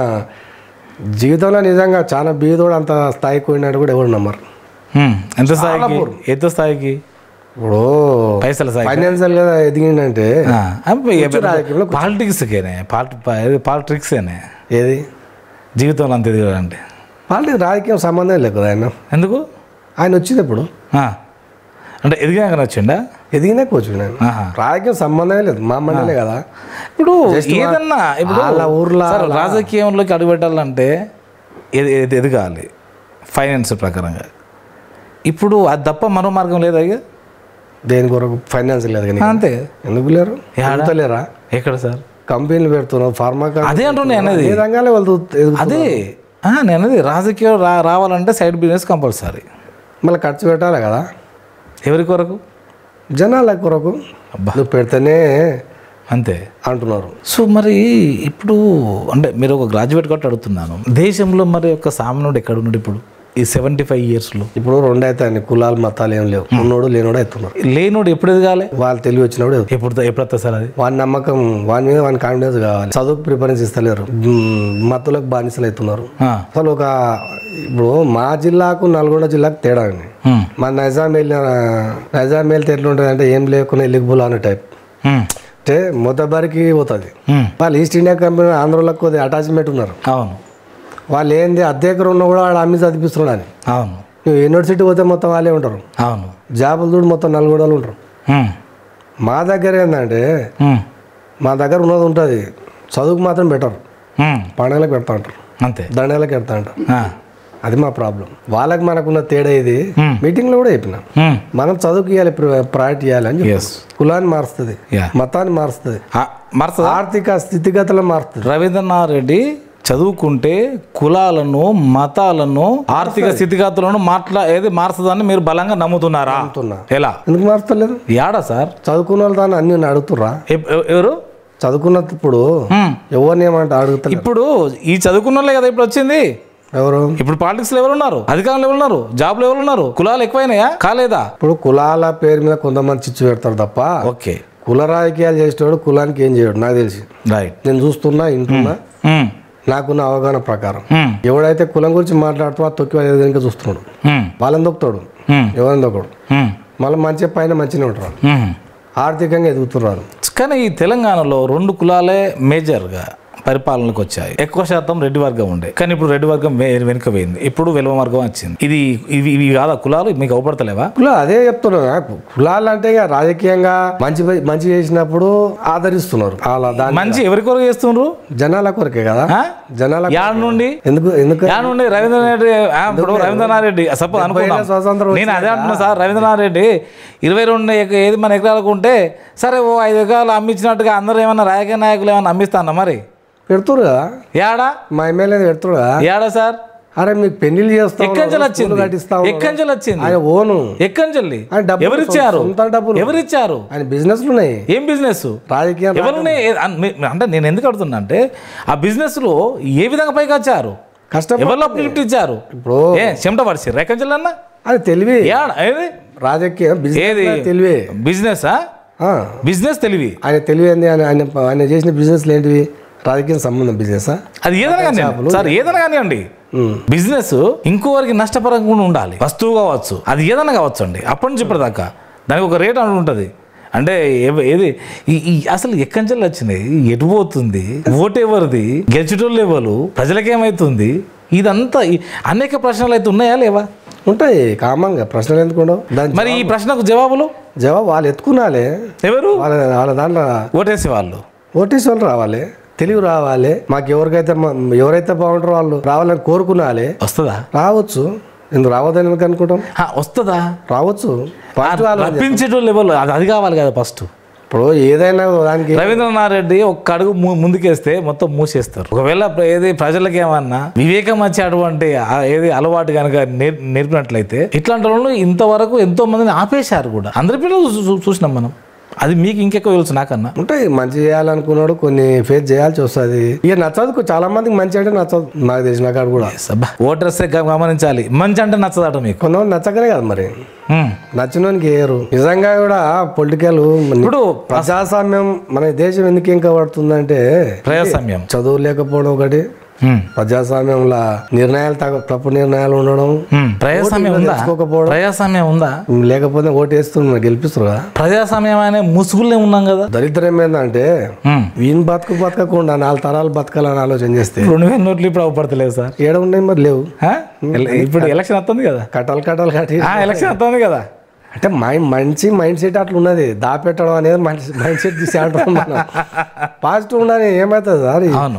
జీవితంలో నిజంగా చాలా బీదోడు అంత స్థాయికి పోయినాడు కూడా ఎవరు నమ్మరు ఉమ్, ఎంత స్థాయికి ఎంత స్థాయికి ఇప్పుడు పైసల స్థాయి ఫైనాన్షియల్ గా ఎదిగిందంటే రాజకీయంలో పాలిటిక్స్కేనే పాలిటిక్సేనే ఏది జీవితంలో అంత ఎదిగాడంటే వాళ్ళకి రాజకీయం సంబంధం లేదు కదా ఆయన ఎందుకు ఆయన వచ్చింది ఇప్పుడు ఆ, అంటే ఎదిగాక వచ్చిండా ఎదిగినాక వచ్చిండు ఆయన ఆహా. రాజకీయం సంబంధమే లేదు మా మండలే కదా ఇప్పుడు ఏదన్నా ఇప్పుడు వాళ్ళ ఊర్లో సార్, రాజకీయంలోకి అడుగుపెట్టాలంటే ఎది- ఎది- ఎదగాలి ఫైనాన్స్ ప్రకారంగా ఇప్పుడు అది తప్ప మరో మార్గం లేదా ఇక దేని కొరకు ఫైనాన్స్ లేదు కానీ అంతే ఎందుకు లేరు ఎదుగుతలేరా ఎక్కడ సార్ కంపెనీలు పెడుతున్నారు ఫార్మా అదే అంటున్నా నేను అనేది ఏ రంగాలే వాళ్ళు ఎదుగు- అదే ఆ, నేను అనేది రాజకీయం రా రావాలంటే సైడ్ బిజినెస్ కంపల్సరీ మళ్ళీ ఖర్చు పెట్టాలి కదా ఎవరి కొరకు జనాల కొరకు నువ్వు పెడితేనే అంతే అంటున్నారు సో మరి ఇప్పుడు అంటే మీరు ఒక గ్రాడ్యుయేట్ కాబట్టి అడుగుతున్నాను దేశంలో మరి ఒక సామాన్యుడు ఎక్కడ ఉన్నాడు ఇప్పుడు ఈ సెవెంటీ ఫైవ్ ఇయర్స్లో ఇప్పుడు రెండు అవుతాయి కులాలు మతాలు ఏం లేవు ఉన్నోడు లేనోడు అవుతున్నారు లేనోడు ఎప్పుడు ఎదగాలి వాళ్ళు తెలివి వచ్చినప్పుడు ఎదుగుతారు. ఎప్పుడు ఎప్పుడు వస్తుంది సార్ అది వాని నమ్మకం వాని మీద వాని కాన్ఫిడెన్స్ కావాలి చదువుకు ప్రిఫరెన్స్ ఇస్తలేరు మ్, మత్తులకు బానిసలు అవుతున్నారు ఆ, అసలు ఒక ఇప్పుడు మా జిల్లాకు నల్గొండ జిల్లాకు తేడా అండి ఉమ్, మా నైజాం వెళ్ళిన నైజాం వెళ్తే ఎట్లుంటుంది అంటే ఏం లేకుండా ఎలిగిబుల్ అనే టైప్ ఉమ్, అంటే మొదబరికి పోతుంది ఉమ్, వాళ్ళు ఈస్ట్ ఇండియా కంపెనీ ఆంధ్రలో కొద్దిగా అటాచ్మెంట్ ఉన్నారు అవును వాళ్ళు ఏంది అద్దెకరు ఉన్నా కూడా వాడు అమ్మి చదివిస్తున్నాడు అని అవును నువ్వు యూనివర్సిటీ పోతే మొత్తం వాళ్ళే ఉంటారు అవును జాబులు చూడు మొత్తం నల్గొండలు ఉంటారు ఉమ్, మా దగ్గర ఏంటంటే ఉమ్, మా దగ్గర ఉన్నది ఉంటుంది చదువుకు మాత్రం బెటర్ ఉమ్, పండగలకు పెడతా ఉంటారు అంతే దండలకు పెడతా ఉంటారు ఆ, అది మా ప్రాబ్లం వాళ్ళకి మనకున్న తేడా ఇది Hmm. మీటింగ్లో కూడా చెప్పిన ఉమ్, మనం చదువుకి ఇవ్వాలి ప్రయారిటీ ఇవ్వాలి అని చెప్పి ఎస్ కులాన్ని మారుస్తుంది యా మతాన్ని మారుస్తుంది మరస ఆర్థిక స్థితిగతులను మారుస్తుంది రవీంద్రనాథ్ రెడ్డి చదువుకుంటే కులాలను మతాలను ఆర్థిక స్థితిగతులను మాట్లా ఏది మారుతుందని మీరు బలంగా నమ్ముతున్నారా నమ్ముతున్నా. ఎలా ఎందుకు మారుస్తలేదు యాడా సార్ చదువుకున్న వాళ్ళు దాన్ని అన్ని అడుగుతుర్రా ఎప్- ఎవ- ఎవరు చదువుకున్నప్పుడు హ్మ్. ఎవరిని ఏమంటే అడుగుతలేదు ఇప్పుడు ఈ చదువుకున్న వాళ్ళే కదా ఇప్పుడు వచ్చింది ఎవరు ఇప్పుడు పాలిటిక్స్ లో ఎవరు ఉన్నారు అధికారంలో ఎవరు ఉన్నారు జాబ్లో ఎవరు ఉన్నారు కులాలు ఎక్కువైనాయా కాలేదా ఇప్పుడు కులాల పేరు మీద కొంతమంది చిచ్చు పెడతారు తప్ప ఓకే కుల రాజకీయాలు చేసేవాడు కులానికి ఏం చేయడు నాకు తెలిసి రైట్ నేను చూస్తున్నా ఇంటున్నా నాకున్న అవగాహన ప్రకారం ఎవడైతే కులం గురించి మాట్లాడుతూ ఆ తొక్కి వాళ్ళ ఎదురుగా చూస్తున్నాడు వాళ్ళని దొక్కుతాడు ఎవరిని దొక్కడు మళ్ళీ మంచిగా పైన మంచిగా ఉంటారు ఆర్థికంగా ఎదుగుతున్నారు కానీ ఈ తెలంగాణలో రెండు కులాలే మేజర్గా పరిపాలనకు వచ్చాయి ఎక్కువ శాతం రెడ్డి వర్గం ఉండే కానీ ఇప్పుడు రెడ్డి వర్గం వే- వెనుక పోయింది ఇప్పుడు వెలువ వర్గం వచ్చింది ఇది ఇవి ఇవి కాదా కులాలు మీకు అవపడతలేవా కులా అదే చెప్తున్నా కులాలు అంటే ఇక రాజకీయంగా మంచి మంచి చేసినప్పుడు ఆదరిస్తున్నారు అలా దాని మంచి ఎవరి కొరకు చేస్తుండ్రు జనాల కొరకే కదా ఆ? జనాల యాడ నుండి ఎందుకు ఎందుకు యాడ నుండి రవీంద్రనాథ్ రెడ్డి ఆ, ఇప్పుడు రవీంద్రనాథ్ రెడ్డి సపోజ్ అనుకుందాం స్వాతంత్రం నేను అదే అంటున్నా సార్ రవీంద్రనాథ్ రెడ్డి ఇరవై రెండు ఎక- ఏది మన ఎకరాలకు ఉంటే సరే ఓ ఐదు ఎకరాలు అమ్మించినట్టుగా అందరూ ఏమన్నా రాజకీయ నాయకులు ఏమన్నా అమ్మిస్తానా మరి పెడుతురు కదా యాడా మా ఎమ్మెల్యే పెడుతురు కదా యాడా సార్ అరే మీకు పెళ్లిళ్ళు చేస్తాం ఎక్కంచెలు వచ్చింది కట్టిస్తాం ఎక్కంచెలు వచ్చింది ఆయన ఓను ఎక్కంచెల్లి ఆయన డబ్బులు ఎవరిచ్చారు సొంత డబ్బులు ఎవరిచ్చారు ఆయన బిజినెస్లు ఉన్నాయి ఏం బిజినెస్ రాజకీయం ఎవరిని అంటే నేను ఎందుకు అడుగుతున్నా అంటే ఆ బిజినెస్ లో ఏ విధంగా పైకి వచ్చారు కష్టం ఎవరిలో లిఫ్ట్ ఇచ్చారు ఇప్పుడు ఏ చెమట పడిచి ఎక్కంచెల్లి అన్న అది తెలివి యాడ ఏది రాజకీయం ఏది బిజినెస్ తెలివే బిజినెస్ ఆ. బిజినెస్ తెలివి ఆయన తెలివి ఏంది ఆయన ఆయన ఆయన చేసిన బిజినెస్లు ఏంటివి రాజకీయం సంబంధం బిజినెస్ అది ఏదైనా కానివ్వండి సార్ ఏదైనా కానివ్వండి బిజినెస్ ఇంకోవరికి నష్టపరంగా ఉండాలి వస్తువు కావచ్చు అది ఏదైనా కావచ్చు అండి అప్పటి నుంచి ఇప్పటిదాకా దానికి ఒక రేట్ అని ఉంటుంది అంటే ఎవ- ఏది ఈ- ఈ అసలు ఎక్కంచెలు వచ్చినాయి ఎటు పోతుంది ఓటు ఎవరిది గెలిచేటోళ్ళు ఎవరు ప్రజలకేమవుతుంది ఇదంతా ఈ అనేక ప్రశ్నలు అయితే ఉన్నాయా లేవా ఉంటాయి కామన్గా ప్రశ్నలు ఎందుకు ఉండవు దాని మరి ఈ ప్రశ్నకు జవాబులు జవాబు వాళ్ళు ఎత్తుకునాలే ఎవరు వాళ్ళ వాళ్ళ దాంట్లో ఓటేసే వాళ్ళు ఓటీసీ వాళ్ళు రావాలి తెలివి రావాలి మాకు ఎవరికైతే మ- ఎవరైతే బాగుంటారో వాళ్ళు రావాలని కోరుకునాలి వస్తుందా రావచ్చు ఎందుకు రావద్దని ఎందుకు అనుకుంటాం ఆ, వస్తుందా రావచ్చు ఫస్ట్ వాళ్ళు రప్పించేటోళ్ళు ఎవరు అది అది కావాలి కదా ఫస్ట్ ఇప్పుడు ఏదైనా దానికి రవీంద్రనాథ్ రెడ్డి ఒక్క అడుగు ము- ముందుకేస్తే మొత్తం మూసేస్తారు ఒకవేళ ప్ర- ఏది ప్రజలకి ఏమన్నా వివేకం వచ్చే అటువంటి ఆ- ఏది అలవాటు కనుక నేర్- నేర్పినట్లయితే ఇట్లాంటి వాళ్ళు ఇంతవరకు ఎంతో మందిని ఆపేశారు కూడా అందరి పిల్లలు చూ- చూ- చూసినాం మనం అది మీకు ఇంకెక్కువ తెలుసు నాకన్నా ఉంటాయి మంచి చేయాలనుకున్నాడు కొన్ని ఫేస్ చేయాల్సి వస్తుంది ఇక నచ్చదు చాలా మందికి మంచి అంటే నచ్చదు నాకు తెలిసిన కాడు కూడా అబ్బా ఓటర్స్ గమనించాలి మంచి అంటే నచ్చదట మీకు కొంతమంది నచ్చకనే కదా మరి హ్మ్. నచ్చినోనికి వేయరు నిజంగా కూడా పొలిటికల్ ఇప్పుడు ప్రజాస్వామ్యం మన దేశం ఎందుకు ఇంకా పడుతుందంటే ప్రజాస్వామ్యం చదువు లేకపోవడం ఒకటి హ్మ్. ప్రజాస్వామ్యంలో నిర్ణయాలు తగ- తప్పు నిర్ణయాలు ఉండడం హ్మ్. ప్రజాస్వామ్యం ఉందా తెలుసుకోకపోవడం. ప్రజాస్వామ్యం ఉందా లేకపోతే ఓటు వేస్తున్నారు గెలిపిస్తారు కదా ప్రజాస్వామ్యం అనే ముసుగులే ఉన్నాం కదా దరిద్రం ఏంటంటే హ్మ్. వీని బతుకు బతకకుండా నాలుగు తరాలు బతకాలని ఆలోచన చేస్తే రెండు వేల నోట్లు ఇప్పుడు అవపడతలేవు సార్ ఏడ ఉన్నాయి మరి లేవు ఆ? ఎల- ఇప్పుడు ఎలక్షన్ వస్తుంది కదా కట్టాలు కట్టాలు కట్టి ఆ, ఎలక్షన్ వస్తుంది కదా అంటే మైండ్ మంచి మైండ్ సెట్ అట్లా ఉన్నది దాపెట్టడం అనేది మైండ్ సెట్ తీసి ఆడటం మనం పాజిటివ్ ఉండాలి ఏమవుతుంది సార్ అవును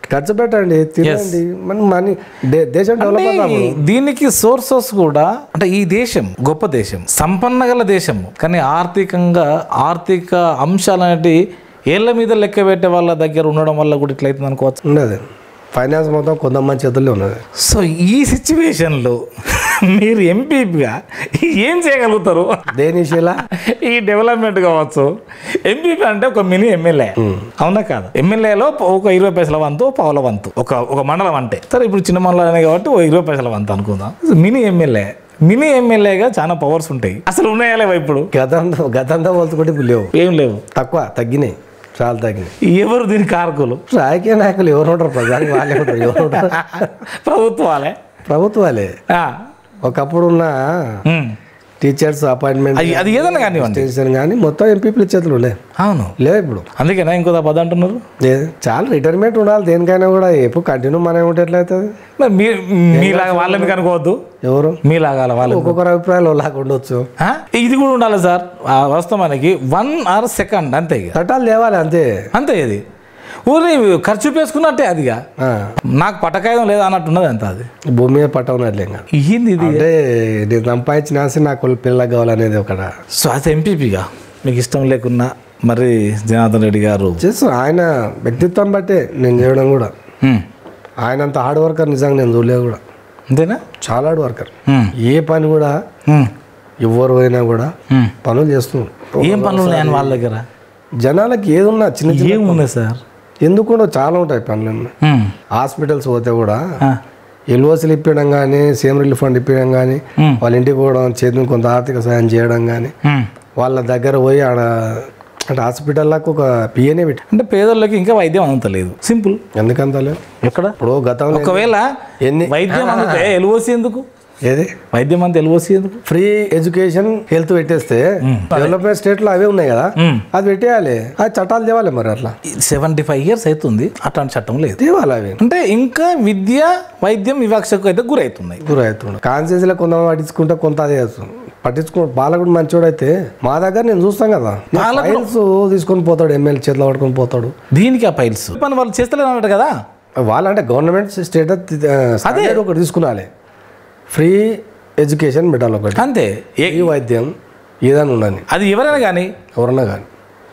ఖర్చు పెట్టండి తినండి మన మనీ దే- దేశం డెవలప్ అంటే దీనికి సోర్సెస్ కూడా అంటే ఈ దేశం గొప్ప దేశం సంపన్న గల దేశం కానీ ఆర్థికంగా ఆర్థిక అంశాలు అనేటివి ఏళ్ళ మీద లెక్క పెట్టే వాళ్ళ దగ్గర ఉండడం వల్ల కూడా ఇట్లయితుంది అనుకోవచ్చు ఉన్నది ఫైనాన్స్ మొత్తం కొంతమంది చేతుల్లో ఉన్నది సో ఈ సిచ్యువేషన్లో మీరు ఎంపీగా ఏం చేయగలుగుతారు దేని విషయంలో ఈ డెవలప్మెంట్ కావచ్చు ఎంపీపీ అంటే ఒక మినీ ఎమ్మెల్యే అవునా కాదు ఎమ్మెల్యేలో ఒక ఇరవై పైసల వంతు పావుల వంతు ఒక ఒక మండలం అంటే సరే ఇప్పుడు చిన్న మండలమే కాబట్టి ఓ ఇరవై పైసల వంతు అనుకుందాం మినీ ఎమ్మెల్యే మినీ ఎమ్మెల్యేగా చాలా పవర్స్ ఉంటాయి అసలు ఉన్నాయా లేవా ఇప్పుడు గతంతో గతంతో పోల్చుకుంటే ఇప్పుడు లేవు ఏం లేవు తక్కువ తగ్గినాయి చాలా తగ్గినాయి ఎవరు దీని కారకులు రాజకీయ నాయకులు ఎవరు ఉంటారు ప్రజానికి వాళ్ళే ఉంటారు ఎవరు ఉంటారు ప్రభుత్వాలే ప్రభుత్వాలే ఆ. ఒకప్పుడు ఉన్న ఉమ్. టీచర్స్ అపాయింట్మెంట్ అది అది ఏదన్నా కానివ్వండి స్టేషన్ కానీ మొత్తం ఎంపీపీల చేతులు లే అవును లేవు ఇప్పుడు అందుకేనా ఇంకో పద అంటున్నారు లేదు చాలా రిటైర్మెంట్ ఉండాలి దేనికైనా కూడా ఎప్పుడు కంటిన్యూ మనం ఉంటే ఎట్లయితుంది మరి మీ మీలాగా వాళ్ళని ఎందుకు అనుకోవద్దు ఎవరు మీలాగా వాళ్ళు ఒక్కొక్కరు అభిప్రాయాలు లాగా ఉండొచ్చు ఆ? ఇది కూడా ఉండాలి సార్ ఆ వాస్తవానికి వన్ ఆర్ సెకండ్ అంతే ఇక చట్టాలు తేవాలి అంతే అంతే ఇది ఊరి ఖర్చు పేసుకున్నట్టే అదిగా ఆ, నాకు పట్టకాయం లేదా అన్నట్టు ఉన్నది అంత అది భూమి మీద పట్ట ఉన్నట్లే ఇంకా ఏంది ఇది అంటే నేను సంపాదించిన ఆస్తి నాకు వాళ్ళ పిల్లలకు కావాలనేది ఒక సో అది ఎంపీపీగా మీకు ఇష్టం లేకున్నా మరి జనార్దన్ రెడ్డి గారు చేస్తు ఆయన వ్యక్తిత్వం బట్టే నేను చేయడం కూడా హ్మ్. ఆయన అంత హార్డ్ వర్కర్ నిజంగా నేను చూడలేదు కూడా అంతేనా చాలా హార్డ్ వర్కర్ హ్మ్. ఏ పని కూడా హ్మ్. ఎవరు అయినా కూడా హ్మ్. పనులు చేస్తున్నాడు ఏం పనులు ఉన్నాయని వాళ్ళ దగ్గర జనాలకి ఏది ఉన్నా చిన్న చిన్న ఏమున్నాయి సార్ ఎందుకు కూడా చాలా ఉంటాయి పనులు హ్మ్. హాస్పిటల్స్ పోతే కూడా ఆ. ఎల్ఓసీలు ఇప్పించడం కానీ సేమ్ రిలీఫ్ ఫండ్ ఇప్పించడం కానీ Hmm. వాళ్ళ ఇంటికి పోవడం చేతిని కొంత ఆర్థిక సాయం చేయడం కానీ హ్మ్. వాళ్ళ దగ్గర పోయి ఆడ అంటే హాస్పిటల్లకు ఒక పిఏనే పెట్టి అంటే పేదోళ్ళకి ఇంకా వైద్యం అందలేదు సింపుల్ ఎందుకంత లేదు ఎక్కడ ఇప్పుడు గతంలో ఒకవేళ ఎన్ని వైద్యం అందితే ఎల్ఓసి ఎందుకు ఏది వైద్యం అంత ఎల్ఓసి ఎందుకు ఫ్రీ ఎడ్యుకేషన్ హెల్త్ పెట్టేస్తే డెవలప్మెంట్ స్టేట్ లో అవే ఉన్నాయి కదా మ్మ్. అది పెట్టేయాలి అది చట్టాలు తేవాలి మరి అట్లా సెవెంటీ ఫైవ్ ఇయర్స్ అవుతుంది అట్లాంటి చట్టం లేదు తేవాలి అవి అంటే ఇంకా విద్య వైద్యం వివక్షకు అయితే గురవుతున్నాయి గురవుతుండే కాన్సెన్స్ లో కొంత పట్టించుకుంటే కొంత అదే చేస్తుంది పట్టించుకో బాలకుడు మంచోడు అయితే మా దగ్గర నేను చూస్తాం కదా ఫైల్స్ తీసుకొని పోతాడు ఎమ్మెల్యే చేతిలో పట్టుకొని పోతాడు దీనికి ఆ ఫైల్స్ పని వాళ్ళు చేస్తలేరు అన్నట్టు కదా వాళ్ళంటే గవర్నమెంట్ స్టేటస్ అదే ఒకటి తీసుకురాలి ఫ్రీ ఎడ్యుకేషన్ పెట్టాలి ఒకటి అంతే ఏ- ఫ్రీ వైద్యం ఏదైనా ఉండని అది ఎవరైనా కానీ ఎవరన్నా కానీ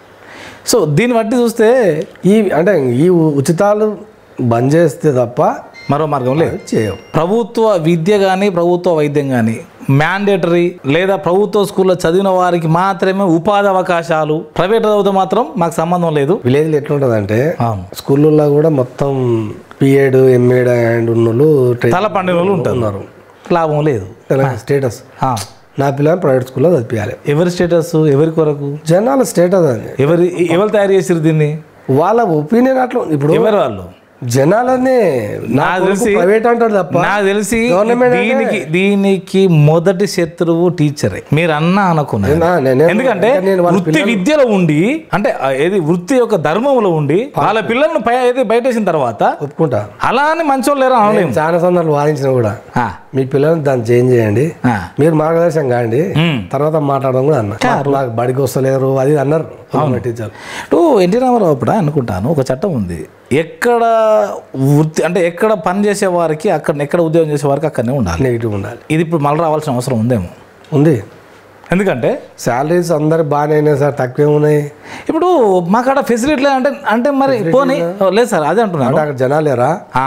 సో దీన్ని బట్టి చూస్తే ఈ అంటే ఈ ఉ- ఉచితాలు బంద్ చేస్తే తప్ప మరో మార్గం లేదు చేయవు ప్రభుత్వ విద్య కానీ ప్రభుత్వ వైద్యం కానీ మ్యాండేటరీ లేదా ప్రభుత్వ స్కూల్లో చదివిన వారికి మాత్రమే ఉపాధి అవకాశాలు ప్రైవేట్ చదివితే మాత్రం మాకు సంబంధం లేదు విలేజ్లో ఎట్లుంటుంది అంటే అవును స్కూళ్ళల్లో కూడా మొత్తం పిఎడ్ ఎంఏడ్ అండ్ ఉన్నోళ్ళు ట్రైన్ తల పండిన వాళ్ళు ఉంటారు ఉన్నారు లాభం లేదు తెలంగాణ స్టేటస్ ఆ. నా పిల్లలు ప్రైవేట్ స్కూల్లో చదివించాలి ఎవరి స్టేటస్ ఎవరి కొరకు జనాల స్టేటస్ అది ఎవరి ఎవరు తయారు చేసారు దీన్ని వాళ్ళ ఒపీనియన్ అట్లా ఇప్పుడు ఎవరు వాళ్ళు జనాలనే నా నాకు కొడుకు తెలిసి- ప్రైవేట్ అంటాడు తప్ప నాకు తెలిసి గవర్నమెంట్ అంటే- దీనికి దీనికి మొదటి శత్రువు టీచరే మీరు అన్నా అనుకున్నారు నా- నేను- ఎందుకంటే నేను వాళ్ళ వృత్తి విద్యలో ఉండి అంటే ఆ ఏది వృత్తి యొక్క ధర్మంలో ఉండి వాళ్ళ పిల్లల్ని పై ఏది బయటేసిన తర్వాత ఒప్పుకుంటా అలా అని మంచోళ్ళు లేరు అనలేము చాలా సందర్భాలు వాదించిన కూడా ఆ, మీ పిల్లల్ని దాన్ని చేంజ్ చేయండి ఆ. మీరు మార్గదర్శనం కాండి ఉమ్. తర్వాత మాట్లాడడం కూడా అన్న నాకు బడికి వస్తలేరు అది అన్నారు టీచర్ ఇప్పుడు ఎన్టీ రామారావు అప్పుడు అనుకుంటాను ఒక చట్టం ఉంది ఎక్కడ వృత్తి అంటే ఎక్కడ పని చేసే వారికి అక్కడ ఎక్కడ ఉద్యోగం చేసే వారికి అక్కడనే ఉండాలి నెగిటివ్ ఉండాలి ఇది ఇప్పుడు మళ్ళీ రావాల్సిన అవసరం ఉందేమో ఉంది ఎందుకంటే శాలరీస్ అందరు బాగానే అయినాయి సార్ తక్కువే ఉన్నాయి ఇప్పుడు మాకాడ ఫెసిలిటీ అంటే అంటే మరి పోనీ ఓ, లేదు సార్ అదే అంటున్నాను అంటే అక్కడ జనాలేరా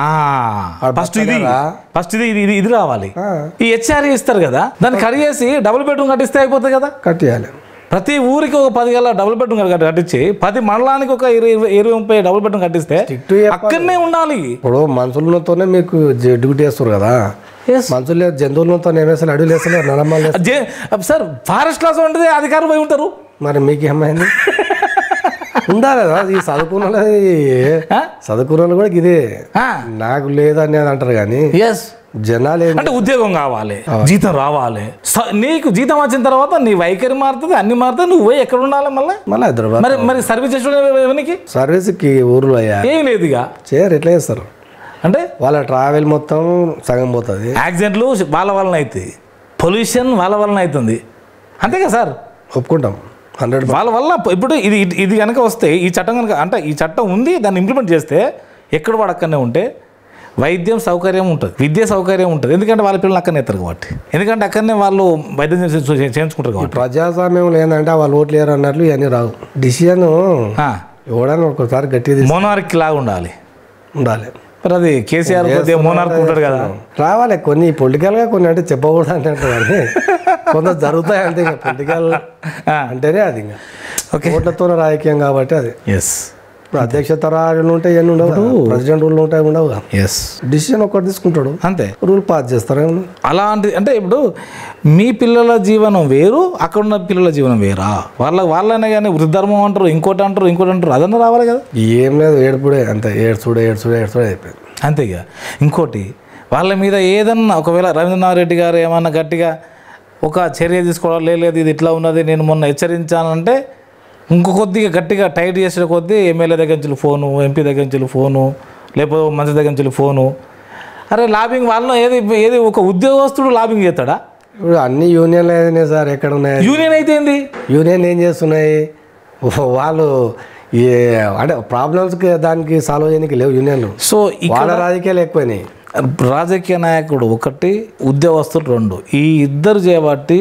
ఫస్ట్ ఇది బతకలేరా? ఫస్ట్ ఇది ఇది ఇది రావాలి ఆ, ఈ హెచ్ఆర్ఏ ఇస్తారు కదా దాన్ని కడిగేసి డబుల్ బెడ్రూమ్ కట్టిస్తే అయిపోతుంది కదా కట్టేయాలి ప్రతి ఊరికి ఒక పది గల డబుల్ బెడ్రూమ్ కట్టి- కట్టించి ప్రతి మండలానికి ఒక ఇరవై ఇరవై- ఇరవై ముప్పై డబుల్ బెడ్రూమ్ కట్టిస్తే Strict గా అక్కడనే ఉండాలి ఇప్పుడు మనుషులతోనే మీకు జ- డ్యూటీ వేస్తారు కదా Yes. మనుషులు జంతువులతో ఏమేసారు అడవులు వేస్తలేరు నడమాలు వేస్తారు. జే- సార్ ఫారెస్ట్ క్లాస్ ఉంటుంది అధికారులు పోయి ఉంటారు మరి మీకు ఏమైంది ఉందా కదా ఈ చదువుకున్న వాళ్ళది ఆ? చదువుకున్న వాళ్ళు కూడా ఇదే నాకు లేదని అని అంటారు కానీ ఎస్ జనాలు ఏం అంటే ఉద్యోగం కావాలి జీతం రావాలి స- నీకు జీతం వచ్చిన తర్వాత నీ వైఖరి మారుతుంది అన్ని మారుతుంది నువ్వు పోయి ఎక్కడ ఉండాలి మళ్ళీ మళ్ళీ హైదరాబాద్ మరి మరి సర్వీస్ చేసిన ఎవరికి సర్వీస్కి ఊర్లో అయ్యా ఏం లేదు ఇక చేయరు ఎట్లా చేస్తారు అంటే వాళ్ళ ట్రావెల్ మొత్తం సగం పోతుంది యాక్సిడెంట్లు వాళ్ళ వలన అవుతాయి పొల్యూషన్ వాళ్ళ వలన అవుతుంది అంతే కదా సార్ ఒప్పుకుంటాం హండ్రెడ్ వాళ్ళ వల్ల ఇప్పుడు ఇది ఇది కనుక వస్తే ఈ చట్టం కనుక అంటే ఈ చట్టం ఉంది దాన్ని ఇంప్లిమెంట్ చేస్తే ఎక్కడ వాడు అక్కడనే ఉంటే వైద్యం సౌకర్యం ఉంటుంది విద్య సౌకర్యం ఉంటుంది ఎందుకంటే వాళ్ళ పిల్లలు అక్కడనే ఎత్తారు కాబట్టి ఎందుకంటే అక్కడనే వాళ్ళు వైద్యం చేసి- చే- చేయించుకుంటారు కాబట్టి ప్రజాస్వామ్యం ఏంటంటే వాళ్ళు ఓట్లు లేరు అన్నట్లు ఇవన్నీ రావు డిసిజన్ ఎవడన్నా ఒకసారి గట్టిగా తీసి మోనార్క్ లాగా ఉండాలి ఉండాలి మరి అది కేసీఆర్ కొద్దిగా మోనార్క్ ఉంటాడు కదా రావాలి కొన్ని పొలిటికల్గా కొన్ని అంటే చెప్పకూడదు అంటే కానీ కొంత జరుగుతాయి అంటే ఇంకా పొలిటికల్ ఆ. అంటేనే అది ఇంకా ఓకే ఓట్లతో రాజకీయం కాబట్టి అది ఎస్ ఇప్పుడు అధ్యక్ష రాజులు ఉంటాయి ఇవన్నీ ఉండవు కదా. ప్రెసిడెంట్ రూల్ ఉంటాయి ఉండవు ఎస్ డిసిజన్ ఒకటి తీసుకుంటాడు అంతే రూల్ పాస్ చేస్తారు ఏమన్నా అలాంటి అంటే ఇప్పుడు మీ పిల్లల జీవనం వేరు అక్కడ ఉన్న పిల్లల జీవనం వేరా వాళ్ళ వాళ్ళనే కానీ వృద్ధర్మం అంటారు ఇంకోటి అంటారు ఇంకోటి అంటారు అదన్నా రావాలి కదా ఏం లేదు ఏడుపుడే అంతే ఏడ్చుడే ఏడ్చుడే ఏడ్చుడే అయిపోయింది అంతే ఇక ఇంకోటి వాళ్ళ మీద ఏదన్నా ఒకవేళ రవీంద్రనాథ్ రెడ్డి గారు ఏమన్నా గట్టిగా ఒక చర్య తీసుకోవడం లేదు ఇది ఇట్లా ఉన్నది నేను మొన్న హెచ్చరించానంటే ఇంకో కొద్దిగా గట్టిగా టైట్ చేసిన కొద్దీ ఎమ్మెల్యే దగ్గర నుంచి ఫోను ఎంపీ దగ్గర నుంచి ఫోను లేకపోతే మంత్రి దగ్గర నుంచి ఫోను అరే లాబింగ్ వాళ్ళలో ఏది ఏది ఒక ఉద్యోగస్తుడు లాబింగ్ చేస్తాడా ఇప్పుడు అన్ని యూనియన్లు అయినాయి సార్ ఎక్కడ ఉన్నాయి యూనియన్ అయితే ఏంది యూనియన్ ఏం చేస్తున్నాయి వాళ్ళు ఏ అంటే ప్రాబ్లమ్స్కి దానికి సాల్వ్ చేయడానికి లేవు యూనియన్లు సో వాళ్ళ రాజకీయాలు ఎక్కువైనాయి రాజకీయ నాయకుడు ఒకటి ఉద్యోగస్తులు రెండు ఈ ఇద్దరు చేయబట్టి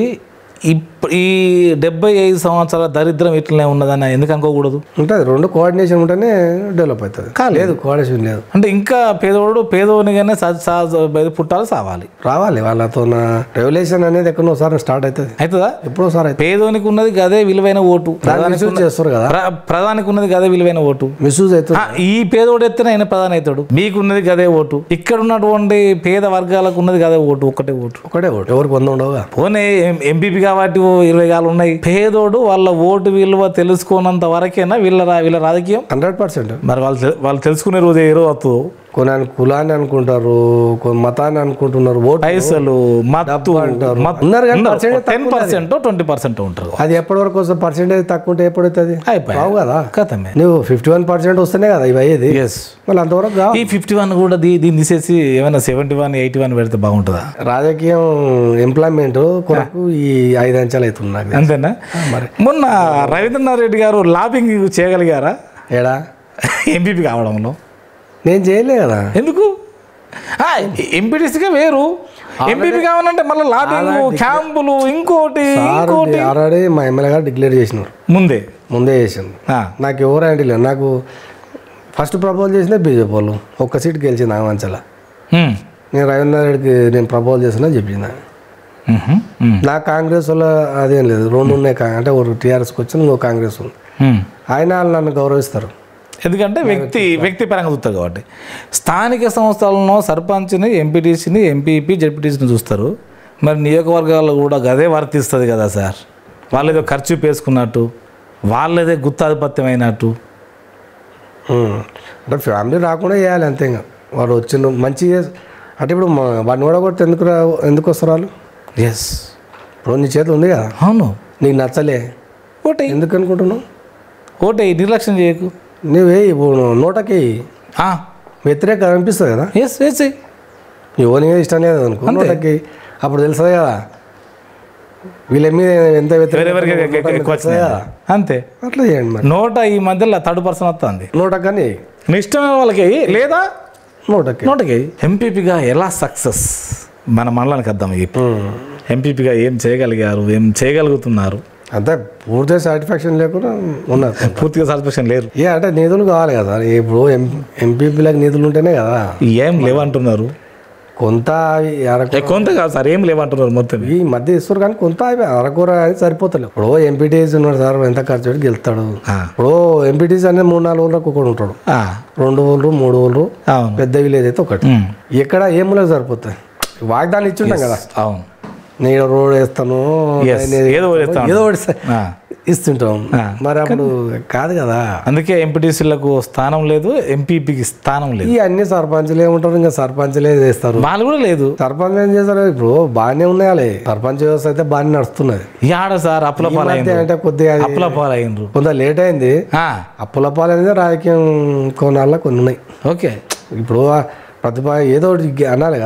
ఇప్ ఈ డెబ్బై ఐదు సంవత్సరాల దరిద్రం ఇట్లనే ఉన్నదని ఎందుకు అనుకోకూడదు ఉంటుంది రెండు కోఆర్డినేషన్ ఉంటేనే డెవలప్ అవుతుంది లేదు కోఆర్డినేషన్ లేదు అంటే ఇంకా పేదోడు పేదోనిగానే స- స- ఇది పుట్టాలి సావాలి రావాలి వాళ్ళతో రెవల్యూషన్ అనేది ఎక్కడో ఒకసారి స్టార్ట్ అవుతుంది అవుతుందా ఎప్పుడో ఒకసారి అవుతుంది పేదోనికి ఉన్నది గదే విలువైన ఓటు ప్రధానికి మిస్యూజ్ చేస్తారు కదా ప్ర- ప్రధానికి ఉన్నది గదే విలువైన ఓటు మిస్యూజ్ అవుతుంది ఆ, ఈ పేదోడు ఎత్తిన ఆయన ప్రధాని అవుతాడు మీకున్నది గదే ఓటు ఇక్కడ ఉన్నటువంటి పేద వర్గాలకు ఉన్నది గదే ఓటు ఒక్కటే ఓటు ఒకటే ఓటు ఎవరికి వంద ఉండవుగా పోనీ ఎంపీపీ కాబట్టి ఓ ఇరవై కాలు ఉన్నాయి పేదోడు వాళ్ళ ఓటు విలువ తెలుసుకోనంత వరకేనా వీళ్ళ రా- వీళ్ళ రాజకీయం హండ్రెడ్ పర్సెంట్ మరి వాళ్ళు తె- వాళ్ళు తెలుసుకునే రోజు ఏ రోజు వస్తుందో కొన్ని ఆయన కులాన్ని అనుకుంటారు కొన్ని మతాన్ని అనుకుంటున్నారు ఓటు పైసలు మత్తు అంటారు. ఉన్నారు కానీ percentage ten percent twenty percent ఉంటారు అది ఎప్పటి వరకు వస్తుంది పర్సెంటేజ్ తక్కువ ఉంటే ఎప్పుడైతుంది అయిపోయి రావు కదా కథమే నువ్వు ఫిఫ్టీ వన్ పర్సెంట్ వస్తేనే కదా ఇవి అయ్యేది ఎస్ మళ్ళీ అంతవరకు కావు ఈ ఫిఫ్టీ వన్ కూడా దీ దీన్ని తీసేసి ఏమైనా సెవెంటీ వన్ ఎయిటీ వన్ పెడితే బాగుంటుందా రాజకీయం ఎంప్లాయ్మెంట్ కొరకు ఈ ఐదు అంచెలు అవుతుంది నాకు అంతేనా మొన్న రవీంద్రనాథ్ రెడ్డి గారు లాబింగ్ చేయగలిగారా ఏడా ఎంపీపీ కావడంలో నేను చేయలే కదా ఎందుకు ఎంపీటీసీగా వేరు ఎంపీపీ కావాలంటే మళ్ళీ లాబింగ్ క్యాంపులు ఇంకోటి ఇంకోటి ఆల్రెడీ మా ఎమ్మెల్యే గారు డిక్లేర్ చేసినారు ముందే ముందే చేసింది ఆ, నాకు ఎవరు అంటే లేదు నాకు ఫస్ట్ ప్రపోజ్ చేసిన బీజేపీ వాళ్ళు ఒక్క సీట్ గెలిచింది ఆ మంచాల ఉమ్, నేను రవీంద్ర రెడ్డికి నేను ప్రపోజ్ చేసిన చెప్పింది ఉమ్హు, ఉమ్, నా కాంగ్రెస్ వల్ల అదేం లేదు రెండు ఉన్నాయి కా- అంటే ఒక టీఆర్ఎస్కి వచ్చింది ఇంకో కాంగ్రెస్ ఉంది ఉమ్. ఆయన వాళ్ళు నన్ను గౌరవిస్తారు ఎందుకంటే వ్యక్తి వ్యక్తిపరంగా చూస్తారు కాబట్టి స్థానిక సంస్థలను సర్పంచ్ని ఎంపీటీసీని ఎంపీపీ జడ్పీటీసీని చూస్తారు మరి నియోజకవర్గాల్లో కూడా గదే వర్తిస్తుంది కదా సార్ వాళ్ళు ఏదో ఖర్చు పేసుకున్నట్టు వాళ్ళదే గుత్తాధిపత్యం అయినట్టు ఉమ్. అంటే ఫ్యామిలీ రాకుండా చేయాలి అంతే ఇంకా వాడు వచ్చిన మంచి అంటే ఇప్పుడు మా- వాడిని ఓడగొడితే ఎందుకు రా ఎందుకు వస్తారు వాళ్ళు ఎస్ ఇప్పుడు నీ చేతి ఉంది కదా అవును నీకు నచ్చలే ఓటే ఎందుకు అనుకుంటున్నావు ఓటే నిర్లక్ష్యం చేయకు నువ్వే ఇప్పుడు నోటకి వ్యతిరేక అనిపిస్తుంది కదా ఎస్ వేసి ఎవరి మీద ఇష్టం లేదు అనుకో నోటకి అప్పుడు తెలుస్తుంది కదా వీళ్ళ మీద ఎంత వ్యతిరేకత వేరెవరికి ఉందో నోటకి ఎక్కువ తెలుస్తది వచ్చినాయి కదా. అంతే అట్లా చేయండి మరి నోట ఈ మధ్యలో థర్డ్ పర్సన్ వస్తుంది నోటకని మీ ఇష్టమైన వాళ్ళకి లేదా నోటకి నోటకి ఎంపీపీగా ఎలా సక్సెస్ మన మండలానికి అర్థం ఇప్పుడు ఉమ్. ఎంపీపీగా ఏం చేయగలిగారు ఏం చేయగలుగుతున్నారు అంతే పూర్తిగా సాటిస్ఫాక్షన్ లేకుండా ఉన్నారు పూర్తిగా సాటిస్ఫాక్షన్ లేరు ఏ అంటే నిధులు కావాలి కదా ఇప్పుడు ఎం ఎంపీపీలకు నిధులు ఉంటేనే కదా ఏం లేవంటున్నారు కొంత అవి అరకు ఏ, కొంత కాదు సార్ ఏం లేవంటున్నారు మొత్తం ఈ మధ్య ఇస్తారు కానీ కొంత అవి అరకూర అనేది సరిపోతలేదు ఇప్పుడు ఎంపీటీసీ ఉన్నాడు సార్ ఎంత ఖర్చు పెట్టి గెలుస్తాడు ఆ, ఇప్పుడు ఎంపీటీసీ అనేది మూడు నాలుగు ఊళ్ళకు ఒకడు ఉంటాడు ఆ, రెండు ఊళ్ళు మూడు ఊళ్ళు అవును పెద్ద విలేజ్ అయితే ఒకటి ఉమ్, ఎక్కడ ఏ మూలకు సరిపోతాయి వాగ్దానం ఇచ్చుంటాం కదా అవును నేను రోడ్ వేస్తాను Yes, నేను ఏదో ఒకటి ఇస్తాం. ఏదో ఒకటి స- ఆ, ఇస్తుంటాం మరి అప్పుడు కాదు కదా అందుకే ఎంపీటీసీలకు స్థానం లేదు ఎంపీపీకి స్థానం లేదు ఈ అన్ని సర్పంచ్లు ఏముంటారు ఇంకా సర్పంచ్లే చేస్తారు వాళ్ళు కూడా లేదు సర్పంచ్ ఏం చేస్తారు ఇప్పుడు బాగానే ఉన్నాయి సర్పంచ్ వ్యవస్థ అయితే బాగానే నడుస్తున్నది యాడ సార్ అప్పుల ఈ మధ్య పాలైండ్రు అంటే కొద్దిగా అది అప్పుల పాలైండ్రు కొంత లేట్ అయింది ఆ, అప్పుల పాలనేది రాజకీయం కోణాల్లో కొన్ని ఉన్నాయి ఓకే ఇప్పుడు ఆ ప్రతిభ ఏదో ఒకటి అనాలి కదా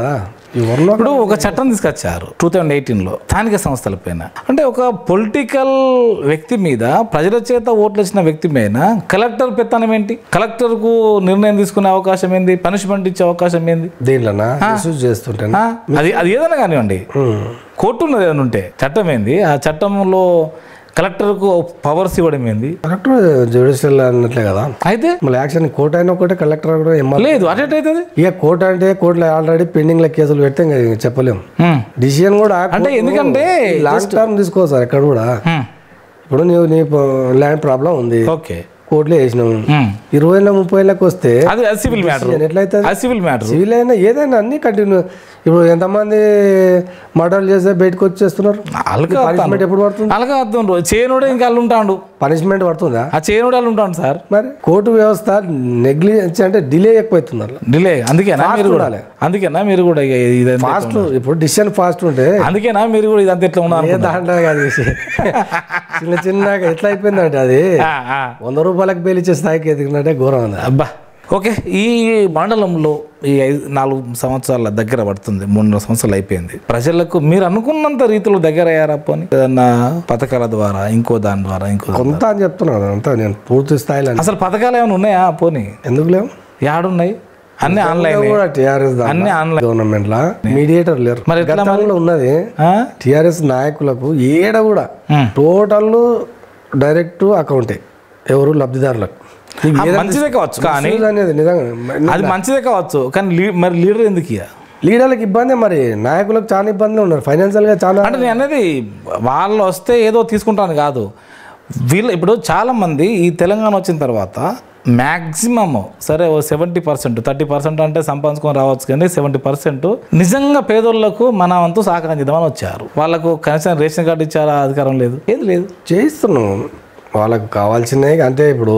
ఎవరినో ఇప్పుడు ఒక చట్టం తీసుకొచ్చారు టూ థౌజండ్ ఎయిటీన్లో స్థానిక సంస్థల పైన అంటే ఒక పొలిటికల్ వ్యక్తి మీద ప్రజల చేత ఓట్లు వచ్చిన వ్యక్తి మీద కలెక్టర్ పెత్తనం ఏంటి కలెక్టర్కు నిర్ణయం తీసుకునే అవకాశం ఏంది పనిష్మెంట్ ఇచ్చే అవకాశం ఏంది దీంట్లోనా మిస్యూజ్ చేస్తుంటే ఆ, అది అది ఏదైనా కానివ్వండి కోర్టు ఉన్నది ఏదైనా ఉంటే చట్టం ఏంది ఆ చట్టంలో కలెక్టర్కు పవర్స్ ఇవ్వడం ఏంది కరెక్ట్ జ్యుడిషియల్ అన్నట్లే కదా అయితే మళ్ళీ యాక్షన్ కోర్టు అయినా ఒకటే కలెక్టర్ కూడా ఎమ్మెల్యే లేదు అటు ఎటు అవుతుంది ఇక కోర్టు అంటే కోర్టులో ఆల్రెడీ పెండింగ్ లో కేసులు పెడితే ఇంకా చెప్పలేము హ్మ్. డిసిజన్ కూడా అంటే ఎందుకంటే లాంగ్ టర్మ్ తీసుకో సార్ ఎక్కడ కూడా హ్మ్. ఇప్పుడు నీవు నీ ల్యాండ్ ప్రాబ్లం ఉంది ఓకే కోర్టులో వేసినావు హ్మ్. ఇరవై ఏళ్ళ ముప్పై ఏళ్ళకి వస్తే అది అది సివిల్ మ్యాటర్ ఎట్లయితే అది సివిల్ మ్యాటర్ సివిల్ అయినా ఏదైనా అన్ని కంటిన్యూ ఇప్పుడు ఎంతమంది మర్డర్లు చేస్తే బయటకు వచ్చేస్తున్నారు అలగా పనిష్మెంట్ ఎప్పుడు పడుతుంది అలాగే అర్థం చేయనుడే ఇంకా వాళ్ళు ఉంటాడు పనిష్మెంట్ పడుతుందా ఆ చేయనుడు వాళ్ళు ఉంటాడు సార్ మరి కోర్టు వ్యవస్థ నెగ్లిజెన్స్ అంటే డిలే ఎక్కువైతుంది అట్లా డిలే అందుకేనా మీరు కూడా ఉండాలి. అందుకేనా మీరు కూడా ఇక ఇదంతా ఫాస్ట్ ఇప్పుడు డిసిషన్ ఫాస్ట్ ఉంటే అందుకేనా మీరు కూడా ఇదంతా ఎట్లా ఉన్నారు ఏ దాంట్లో కాదు విషయం. చిన్న చిన్నగా ఎట్లా అయిపోయిందంటే అది ఆ, ఆ. వంద రూపాయలకు బెయిల్ ఇచ్చే స్థాయికి ఎదిగినట్టే ఘోరం ఉంది అబ్బా ఓకే ఈ మండలంలో ఈ ఐదు నాలుగు సంవత్సరాల దగ్గర పడుతుంది మూడున్నర సంవత్సరాలు అయిపోయింది ప్రజలకు మీరు అనుకున్నంత రీతిలో దగ్గర అయ్యారా పోని ఏదన్నా పథకాల ద్వారా ఇంకో దాని ద్వారా ఇంకో దాని కొంత అని చెప్తున్నాను అంతా నేను పూర్తి స్థాయిలో అని. అసలు పథకాలు ఏమైనా ఉన్నాయా పోని ఎందుకు లేవు యాడున్నాయి అన్ని ఆన్లైన్ కూడా టిఆర్ఎస్ అన్ని ఆన్లైన్ గవర్నమెంట్ లా మీడియేటర్ లేరు మరి ఎట్లా గతంలో ఉన్నది ఆ? టిఆర్ఎస్ నాయకులకు ఏడ కూడా ఉమ్. టోటల్ డైరెక్ట్ అకౌంటే ఎవరు లబ్ధిదారులకు నీకు ఆ, ఏదైనా మంచిదే కావచ్చు కానీ misuse అనేది నిజంగా అది మంచిదే కావచ్చు కానీ లీ- మరి లీడర్ ఎందుకు ఇయ్య? లీడర్లకు ఇబ్బంది మరి నాయకులకు చాలా ఇబ్బంది ఉన్నారు ఫైనాన్షియల్ గా చాలా అంటే నేను అనేది వాళ్ళు వస్తే ఏదో తీసుకుంటాను కాదు వీళ్ళు ఇప్పుడు చాలామంది ఈ తెలంగాణ వచ్చిన తర్వాత మ్యాక్సిమమ్ సరే ఓ సెవెంటీ పర్సెంట్ థర్టీ పర్సెంట్ అంటే సంపాదించుకొని రావచ్చు కానీ సెవెంటీ పర్సెంట్ నిజంగా పేదోళ్లకు మన వంతు సహకారం చేద్దామని వచ్చారు వాళ్ళకు కనీసం రేషన్ కార్డు ఇచ్చారా అధికారం లేదు ఏది లేదు చేస్తున్నాం వాళ్ళకు కావాల్సినవి అంటే ఇప్పుడు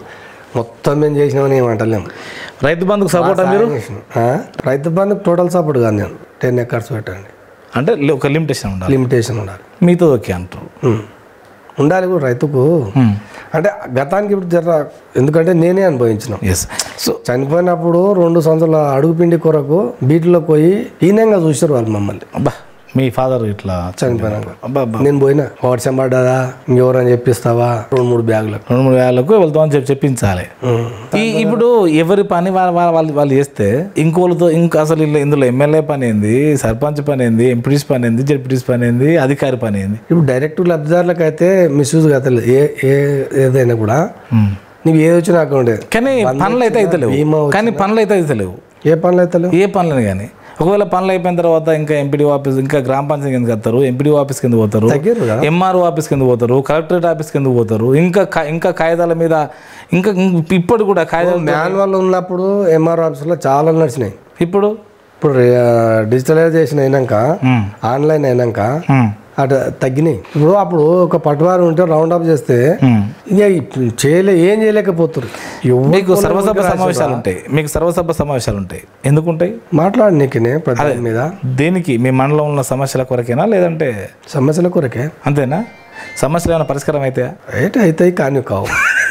మొత్తం మేము చేసినామని ఏమంటలేము రైతు బంధుకు సపోర్ట్ మీరు ఆ? రైతు బంధుకు టోటల్ సపోర్ట్ కాదు నేను టెన్ ఎకర్స్ పెట్టండి అంటే li- ఒక లిమిటేషన్ ఉండాలి లిమిటేషన్ ఉండాలి మీతో ఓకే అంటారు ఉమ్. ఉండాలి కూడా రైతుకు Hmm. అంటే గతానికి ఇప్పుడు జర ఎందుకంటే నేనే అనుభవించిన ఎస్ సో చనిపోయినప్పుడు రెండు సంవత్సరాల అడుగు పిండి కొరకు బీట్లోకి పోయి హీనంగా చూసారు వాళ్ళు మమ్మల్ని అబ్బా మీ ఫాదర్ ఇట్లా చనిపోయినాక అబ్బా అబ్బా నేను పోయినా వర్షం పడ్డదా ఇంకెవరని చెప్పిస్తావా రెండు మూడు బ్యాగులకు రెండు మూడు వేలకు వెళ్తామని చెప్పి చెప్పించాలి ఉమ్. ఈ ఇప్పుడు ఎవరి పని వాళ్ళ వాళ్ళ- వాళ్ళు వాళ్ళు చేస్తే ఇంకోళ్ళతో ఇంకా అసలు ఇలా ఇందులో ఎమ్మెల్యే పని ఏంది సర్పంచ్ పని ఏంది ఎంపీటీస్ పని ఏంది జడ్పీటీస్ పని ఏంది అధికారి పని ఏంది ఇప్పుడు డైరెక్ట్ లబ్ధిదారులకు అయితే మిస్యూజ్ కాలేదు ఏ ఏ ఏదైనా కూడా నీకు ఏది వచ్చినా అకౌంటే కానీ పనులు అయితే అయితే లేవు బీమా కానీ పనులు అయితే అయితే లేవు ఏ పనులు అయితే లేవు ఏ పనులు కానీ ఒకవేళ పనులు అయిపోయిన తర్వాత ఇంకా ఎంపీడీ ఆఫీస్ ఇంకా గ్రామ పంచాయతీ కింద వస్తారు ఎంపీడీ ఆఫీస్ కింద పోతారు తగ్గారు కదా ఎంఆర్ఓ ఆఫీస్ కింద పోతారు కలెక్టరేట్ ఆఫీస్ కింద పోతారు ఇంకా కా- ఇంకా కాగితాల మీద ఇంకా ఇంక- ఇప్పుడు కూడా కాగితాలు మాన్యువల్ ఉన్నప్పుడు ఎంఆర్ ఆఫీసులో చాలా నడిచినాయి ఇప్పుడు ఇప్పుడు డిజిటలైజేషన్ అయినాక ఉమ్, ఆన్లైన్ అయినాక ఉమ్, అటు తగ్గినాయి ఇప్పుడు అప్పుడు ఒక పట్టువారు ఉంటే రౌండ్ అప్ చేస్తే ఉమ్. ఇక ఇప్పుడు చేయలే ఏం చేయలేకపోతారు ఎవరు మీకు సర్వసభ సమావేశాలు ఉంటాయి మీకు సర్వసభ సమావేశాలు ఉంటాయి ఎందుకు ఉంటాయి మాట్లాడు నీకునే ప్రతి మీద దేనికి మీ మండలంలో ఉన్న సమస్యల కొరకేనా లేదంటే సమస్యల కొరకే అంతేనా సమస్యలు ఏమైనా పరిష్కారం అయితే అయితే అవుతాయి కానీ కావు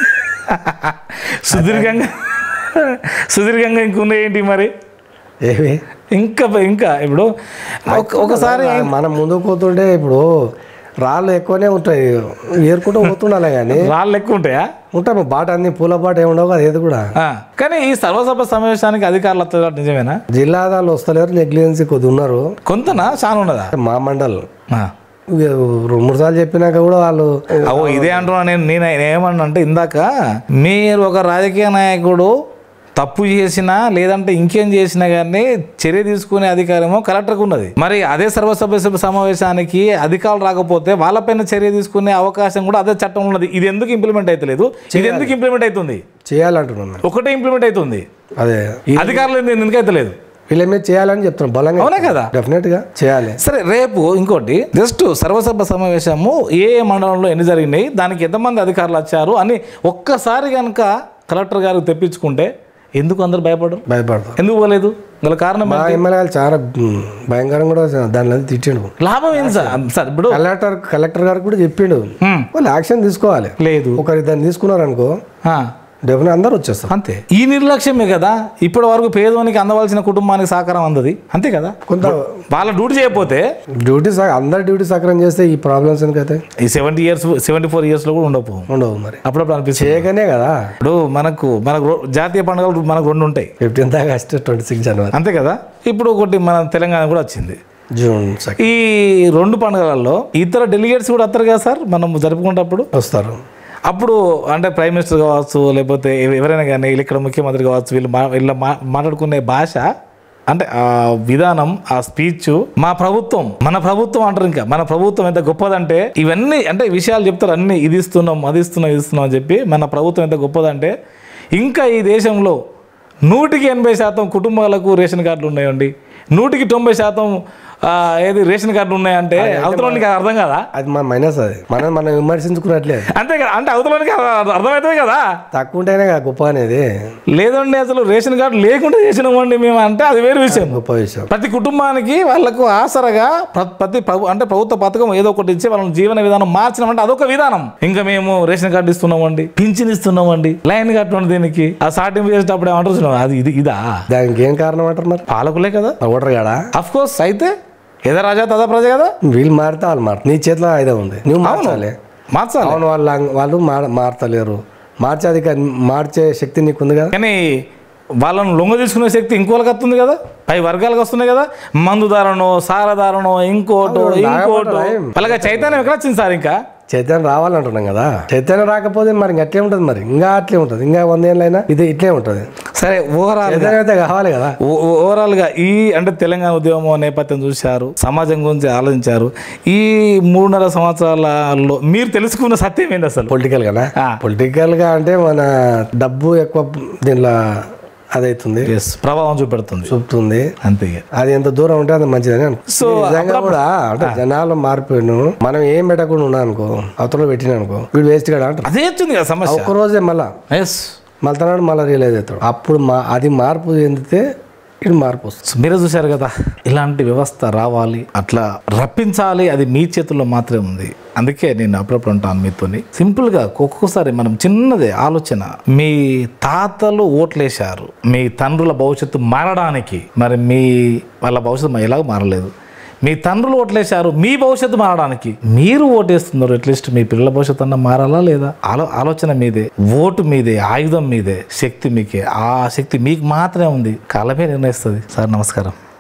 సుదీర్ఘంగా సుదీర్ఘంగా ఇంకున్నాయి ఏంటి మరి ఏవి ఇంకా ఇంకా ఇప్పుడు ఒక- ఒకసారి మనం ముందుకు పోతుంటే ఇప్పుడు రాళ్ళు ఎక్కువనే ఉంటాయి ఏరుకుంటూ పోతుండాలి కానీ రాళ్ళు ఎక్కువ ఉంటాయా ఉంటాయి బాట అన్ని పూల బాట ఏముండవు కదా ఏది కూడా ఆ, కానీ ఈ సర్వసభ సమావేశానికి అధికారులు వస్తారు నిజమేనా జిల్లా ఆదాలు వస్తలేరు నెగ్లిజెన్సీ కొద్ది ఉన్నారు కొంతనా చాలా ఉన్నదా మా మండల్ ఆ. ఇక రెండు మూడు సార్లు చెప్పినాక కూడా వాళ్ళు అవో ఇదే అంటున్నా నేను నేను ఏమన్నా అంటే ఇందాక మీరు ఒక రాజకీయ నాయకుడు తప్పు చేసినా లేదంటే ఇంకేం చేసినా కానీ చర్య తీసుకునే అధికారమో కలెక్టర్కి ఉన్నది మరి అదే సర్వసభ్య సభ సమావేశానికి అధికారులు రాకపోతే వాళ్ళపైన చర్య తీసుకునే అవకాశం కూడా అదే చట్టం ఉన్నది ఇది ఎందుకు ఇంప్లిమెంట్ అవుతలేదు ఇది ఎందుకు ఇంప్లిమెంట్ అవుతుంది చేయాలంటున్నాను నేను. ఒకటే ఇంప్లిమెంట్ అవుతుంది అదే ఈ- అధికారులు ఎందుకు ఎందుకు అవుతలేదు వీళ్ళ మీద చేయాలని చెప్తున్నాను బలంగా అవునా కదా డెఫినెట్ గా చేయాలి సరే రేపు ఇంకోటి జస్ట్ సర్వసభ సమావేశము ఏ ఏ మండలంలో ఎన్ని జరిగినాయి దానికి ఎంతమంది అధికారులు వచ్చారు అని ఒక్కసారి కనుక కలెక్టర్ గారికి తెప్పించుకుంటే ఎందుకు అందరు భయపడరు భయపడతాం ఎందుకు పోలేదు గల కారణం మా ఏంటి? ఎమ్మెల్యే గారు చాలా ఉమ్, భయంకరంగా కూడా దానిలో తిట్టిండు లాభం ఏంటి సార్ సార్ ఇప్పుడు కలెక్టర్ కలెక్టర్ గారికి కూడా చెప్పిండు హ్మ్, వాళ్ళు యాక్షన్ తీసుకోవాలి లేదు ఒకరి దాన్ని తీసుకున్నారు అనుకో ఆ, డెఫినెట్ అందరూ వచ్చేస్తారు అంతే ఈ నిర్లక్ష్యమే కదా ఇప్పటి వరకు పేదవానికి అందవలసిన కుటుంబానికి సహకారం అందది అంతే కదా కొంత వాళ్ళ డ్యూటీ చేయకపోతే డ్యూటీ సా- అందరు డ్యూటీ సక్రం చేస్తే ఈ ప్రాబ్లమ్స్ ఎందుకైతే ఈ సెవెంటీ ఇయర్స్ సెవెంటీ ఫోర్ ఇయర్స్లో కూడా ఉండకపోవు ఉండవు మరి అప్పుడప్పుడు అనిపిస్తుంది చేయకనే కదా ఇప్పుడు మనకు మనకు రో- జాతీయ పండుగలు మనకు రెండు ఉంటాయి ఫిఫ్టీన్త్ ఆగస్ట్ ట్వంటీ సిక్స్ జనవరి అంతే కదా ఇప్పుడు ఒకటి మన తెలంగాణ కూడా వచ్చింది జూన్ సెకండ్ ఈ రెండు పండుగలలో ఇతర డెలిగేట్స్ కూడా వస్తారు కదా సార్ మనం జరుపుకునేటప్పుడు వస్తారు అప్పుడు అంటే ప్రైమ్ మినిస్టర్ కావచ్చు లేకపోతే ఎవ- ఎవరైనా కానీ వీళ్ళు ఇక్కడ ముఖ్యమంత్రి కావచ్చు వీళ్ళు మా వీళ్ళ మా మాట్లాడుకునే భాష అంటే ఆ విధానం ఆ స్పీచ్ మా ప్రభుత్వం మన ప్రభుత్వం అంటారు ఇంకా మన ప్రభుత్వం ఎంత గొప్పదంటే ఇవన్నీ అంటే విషయాలు చెప్తారు అన్ని ఇది ఇస్తున్నాం అది ఇస్తున్నాం ఇది ఇస్తున్నాం అని చెప్పి మన ప్రభుత్వం ఎంత గొప్పదంటే ఇంకా ఈ దేశంలో నూటికి ఎనభై శాతం కుటుంబాలకు రేషన్ కార్డులు ఉన్నాయండి నూటికి తొంభై శాతం ఆ, ఏది రేషన్ కార్డులు ఉన్నాయంటే అవతలానికి అర్థం కదా అది మన మైనస్ అది మనం మనం విమర్శించుకున్నట్లే అంతే కదా అంటే అవతలానికి అర్థమవుతుంది కదా తక్కువ ఉంటేనే కదా గొప్ప అనేది లేదండి అసలు రేషన్ కార్డు లేకుండా చేసినామండి మేము అంటే అది వేరే విషయం గొప్ప విషయం ప్రతి కుటుంబానికి వాళ్ళకు ఆసరగా ప్ర- ప్రతి ప్రభు అంటే ప్రభుత్వ పథకం ఏదో ఒకటి ఇచ్చి వాళ్ళని జీవన విధానం మార్చినామంటే అదొక విధానం ఇంకా మేము రేషన్ కార్డు ఇస్తున్నామండి పింఛన్ ఇస్తున్నామండి లైన్ కట్టండి దీనికి ఆ సాటింపు చేసేటప్పుడు ఏమంటారు చూడండి, అది ఇది ఇదా దానికి ఏం కారణం అంటారు మరి పాలకులే కదా ఓటర్ కాడా అఫ్ కోర్స్ అయితే ఏదో రాజా తదా ప్రజ కదా వీళ్ళు మారితే వాళ్ళు మారు నీ చేతిలో ఆయుధం ఉంది నువ్వు మార్చాలి మార్చాలి అవును వాళ్ళు వాళ్ళు మార మారతలేరు మార్చే అధికారి మార్చే శక్తి నీకు ఉంది కదా కానీ వాళ్ళను లొంగ తీసుకునే శక్తి ఇంకోళ్ళకి వస్తుంది కదా పై వర్గాలకు వస్తున్నాయి కదా మందుదారనో సారదారనో ఇంకోటో ఇంకోటో వాళ్ళకి చైతన్యం ఎక్కడ వచ్చింది సార్ ఇంకా చైతన్యం రావాలంటున్నాం కదా చైతన్యం రాకపోతే మరి ఇంకా అట్లే ఉంటుంది మరి ఇంకా అట్లే ఉంటుంది ఇంకా వంద ఏళ్ళైనా ఇది ఇట్లే ఉంటుంది సరే ఓవరాల్ చైతన్యం అయితే కావాలి కదా ఓవరాల్ గా ఈ అంటే తెలంగాణ ఉద్యమం నేపథ్యం చూశారు సమాజం గురించి ఆలోచించారు ఈ మూడున్నర సంవత్సరాలలో మీరు తెలుసుకున్న సత్యం ఏంటి అసలు పొలిటికల్ గా ఆ. పొలిటికల్ గా అంటే మన డబ్బు ఎక్కువ దీనిలో అదైతుంది Yes, ప్రభావం చూపెడుతుంది చూపుతుంది అంతే ఇక. అది ఎంత దూరం ఉంటే అంత మంచిదని అనుకో సో నిజంగా కూడా అంటే జనాలు మారిపోయిన మనం ఏం పెట్టకుండా ఉన్నా అనుకో అవతల పెట్టిన అనుకో వీడు వేస్ట్ కదా అంటారు అదే వచ్చింది కదా సమస్య ఒక్క రోజే మళ్ళా ఎస్ మళ్ళీ మళ్ళీ రియలైజ్ అవుతాడు అప్పుడు మా అది మార్పు చెందితే ఇది మార్పు వస్తుంది మీరే చూశారు కదా ఇలాంటి వ్యవస్థ రావాలి అట్లా రప్పించాలి అది మీ చేతుల్లో మాత్రమే ఉంది అందుకే నేను అప్పుడప్పుడు అంటాను మీతోని సింపుల్గా ఒక్కొక్కసారి మనం చిన్నదే ఆలోచన మీ తాతలు ఓట్లేశారు మీ తండ్రుల భవిష్యత్తు మారడానికి మరి మీ వాళ్ళ భవిష్యత్తు ఎలాగో మారలేదు మీ తండ్రులు ఓట్లేశారు మీ భవిష్యత్తు మారడానికి మీరు ఓటేస్తున్నారు అట్లీస్ట్ మీ పిల్లల భవిష్యత్తు అన్న మారాలా లేదా ఆలో ఆలోచన మీదే ఓటు మీదే ఆయుధం మీదే శక్తి మీకే ఆ శక్తి మీకు మాత్రమే ఉంది కాలమే నిర్ణయిస్తుంది సార్ నమస్కారం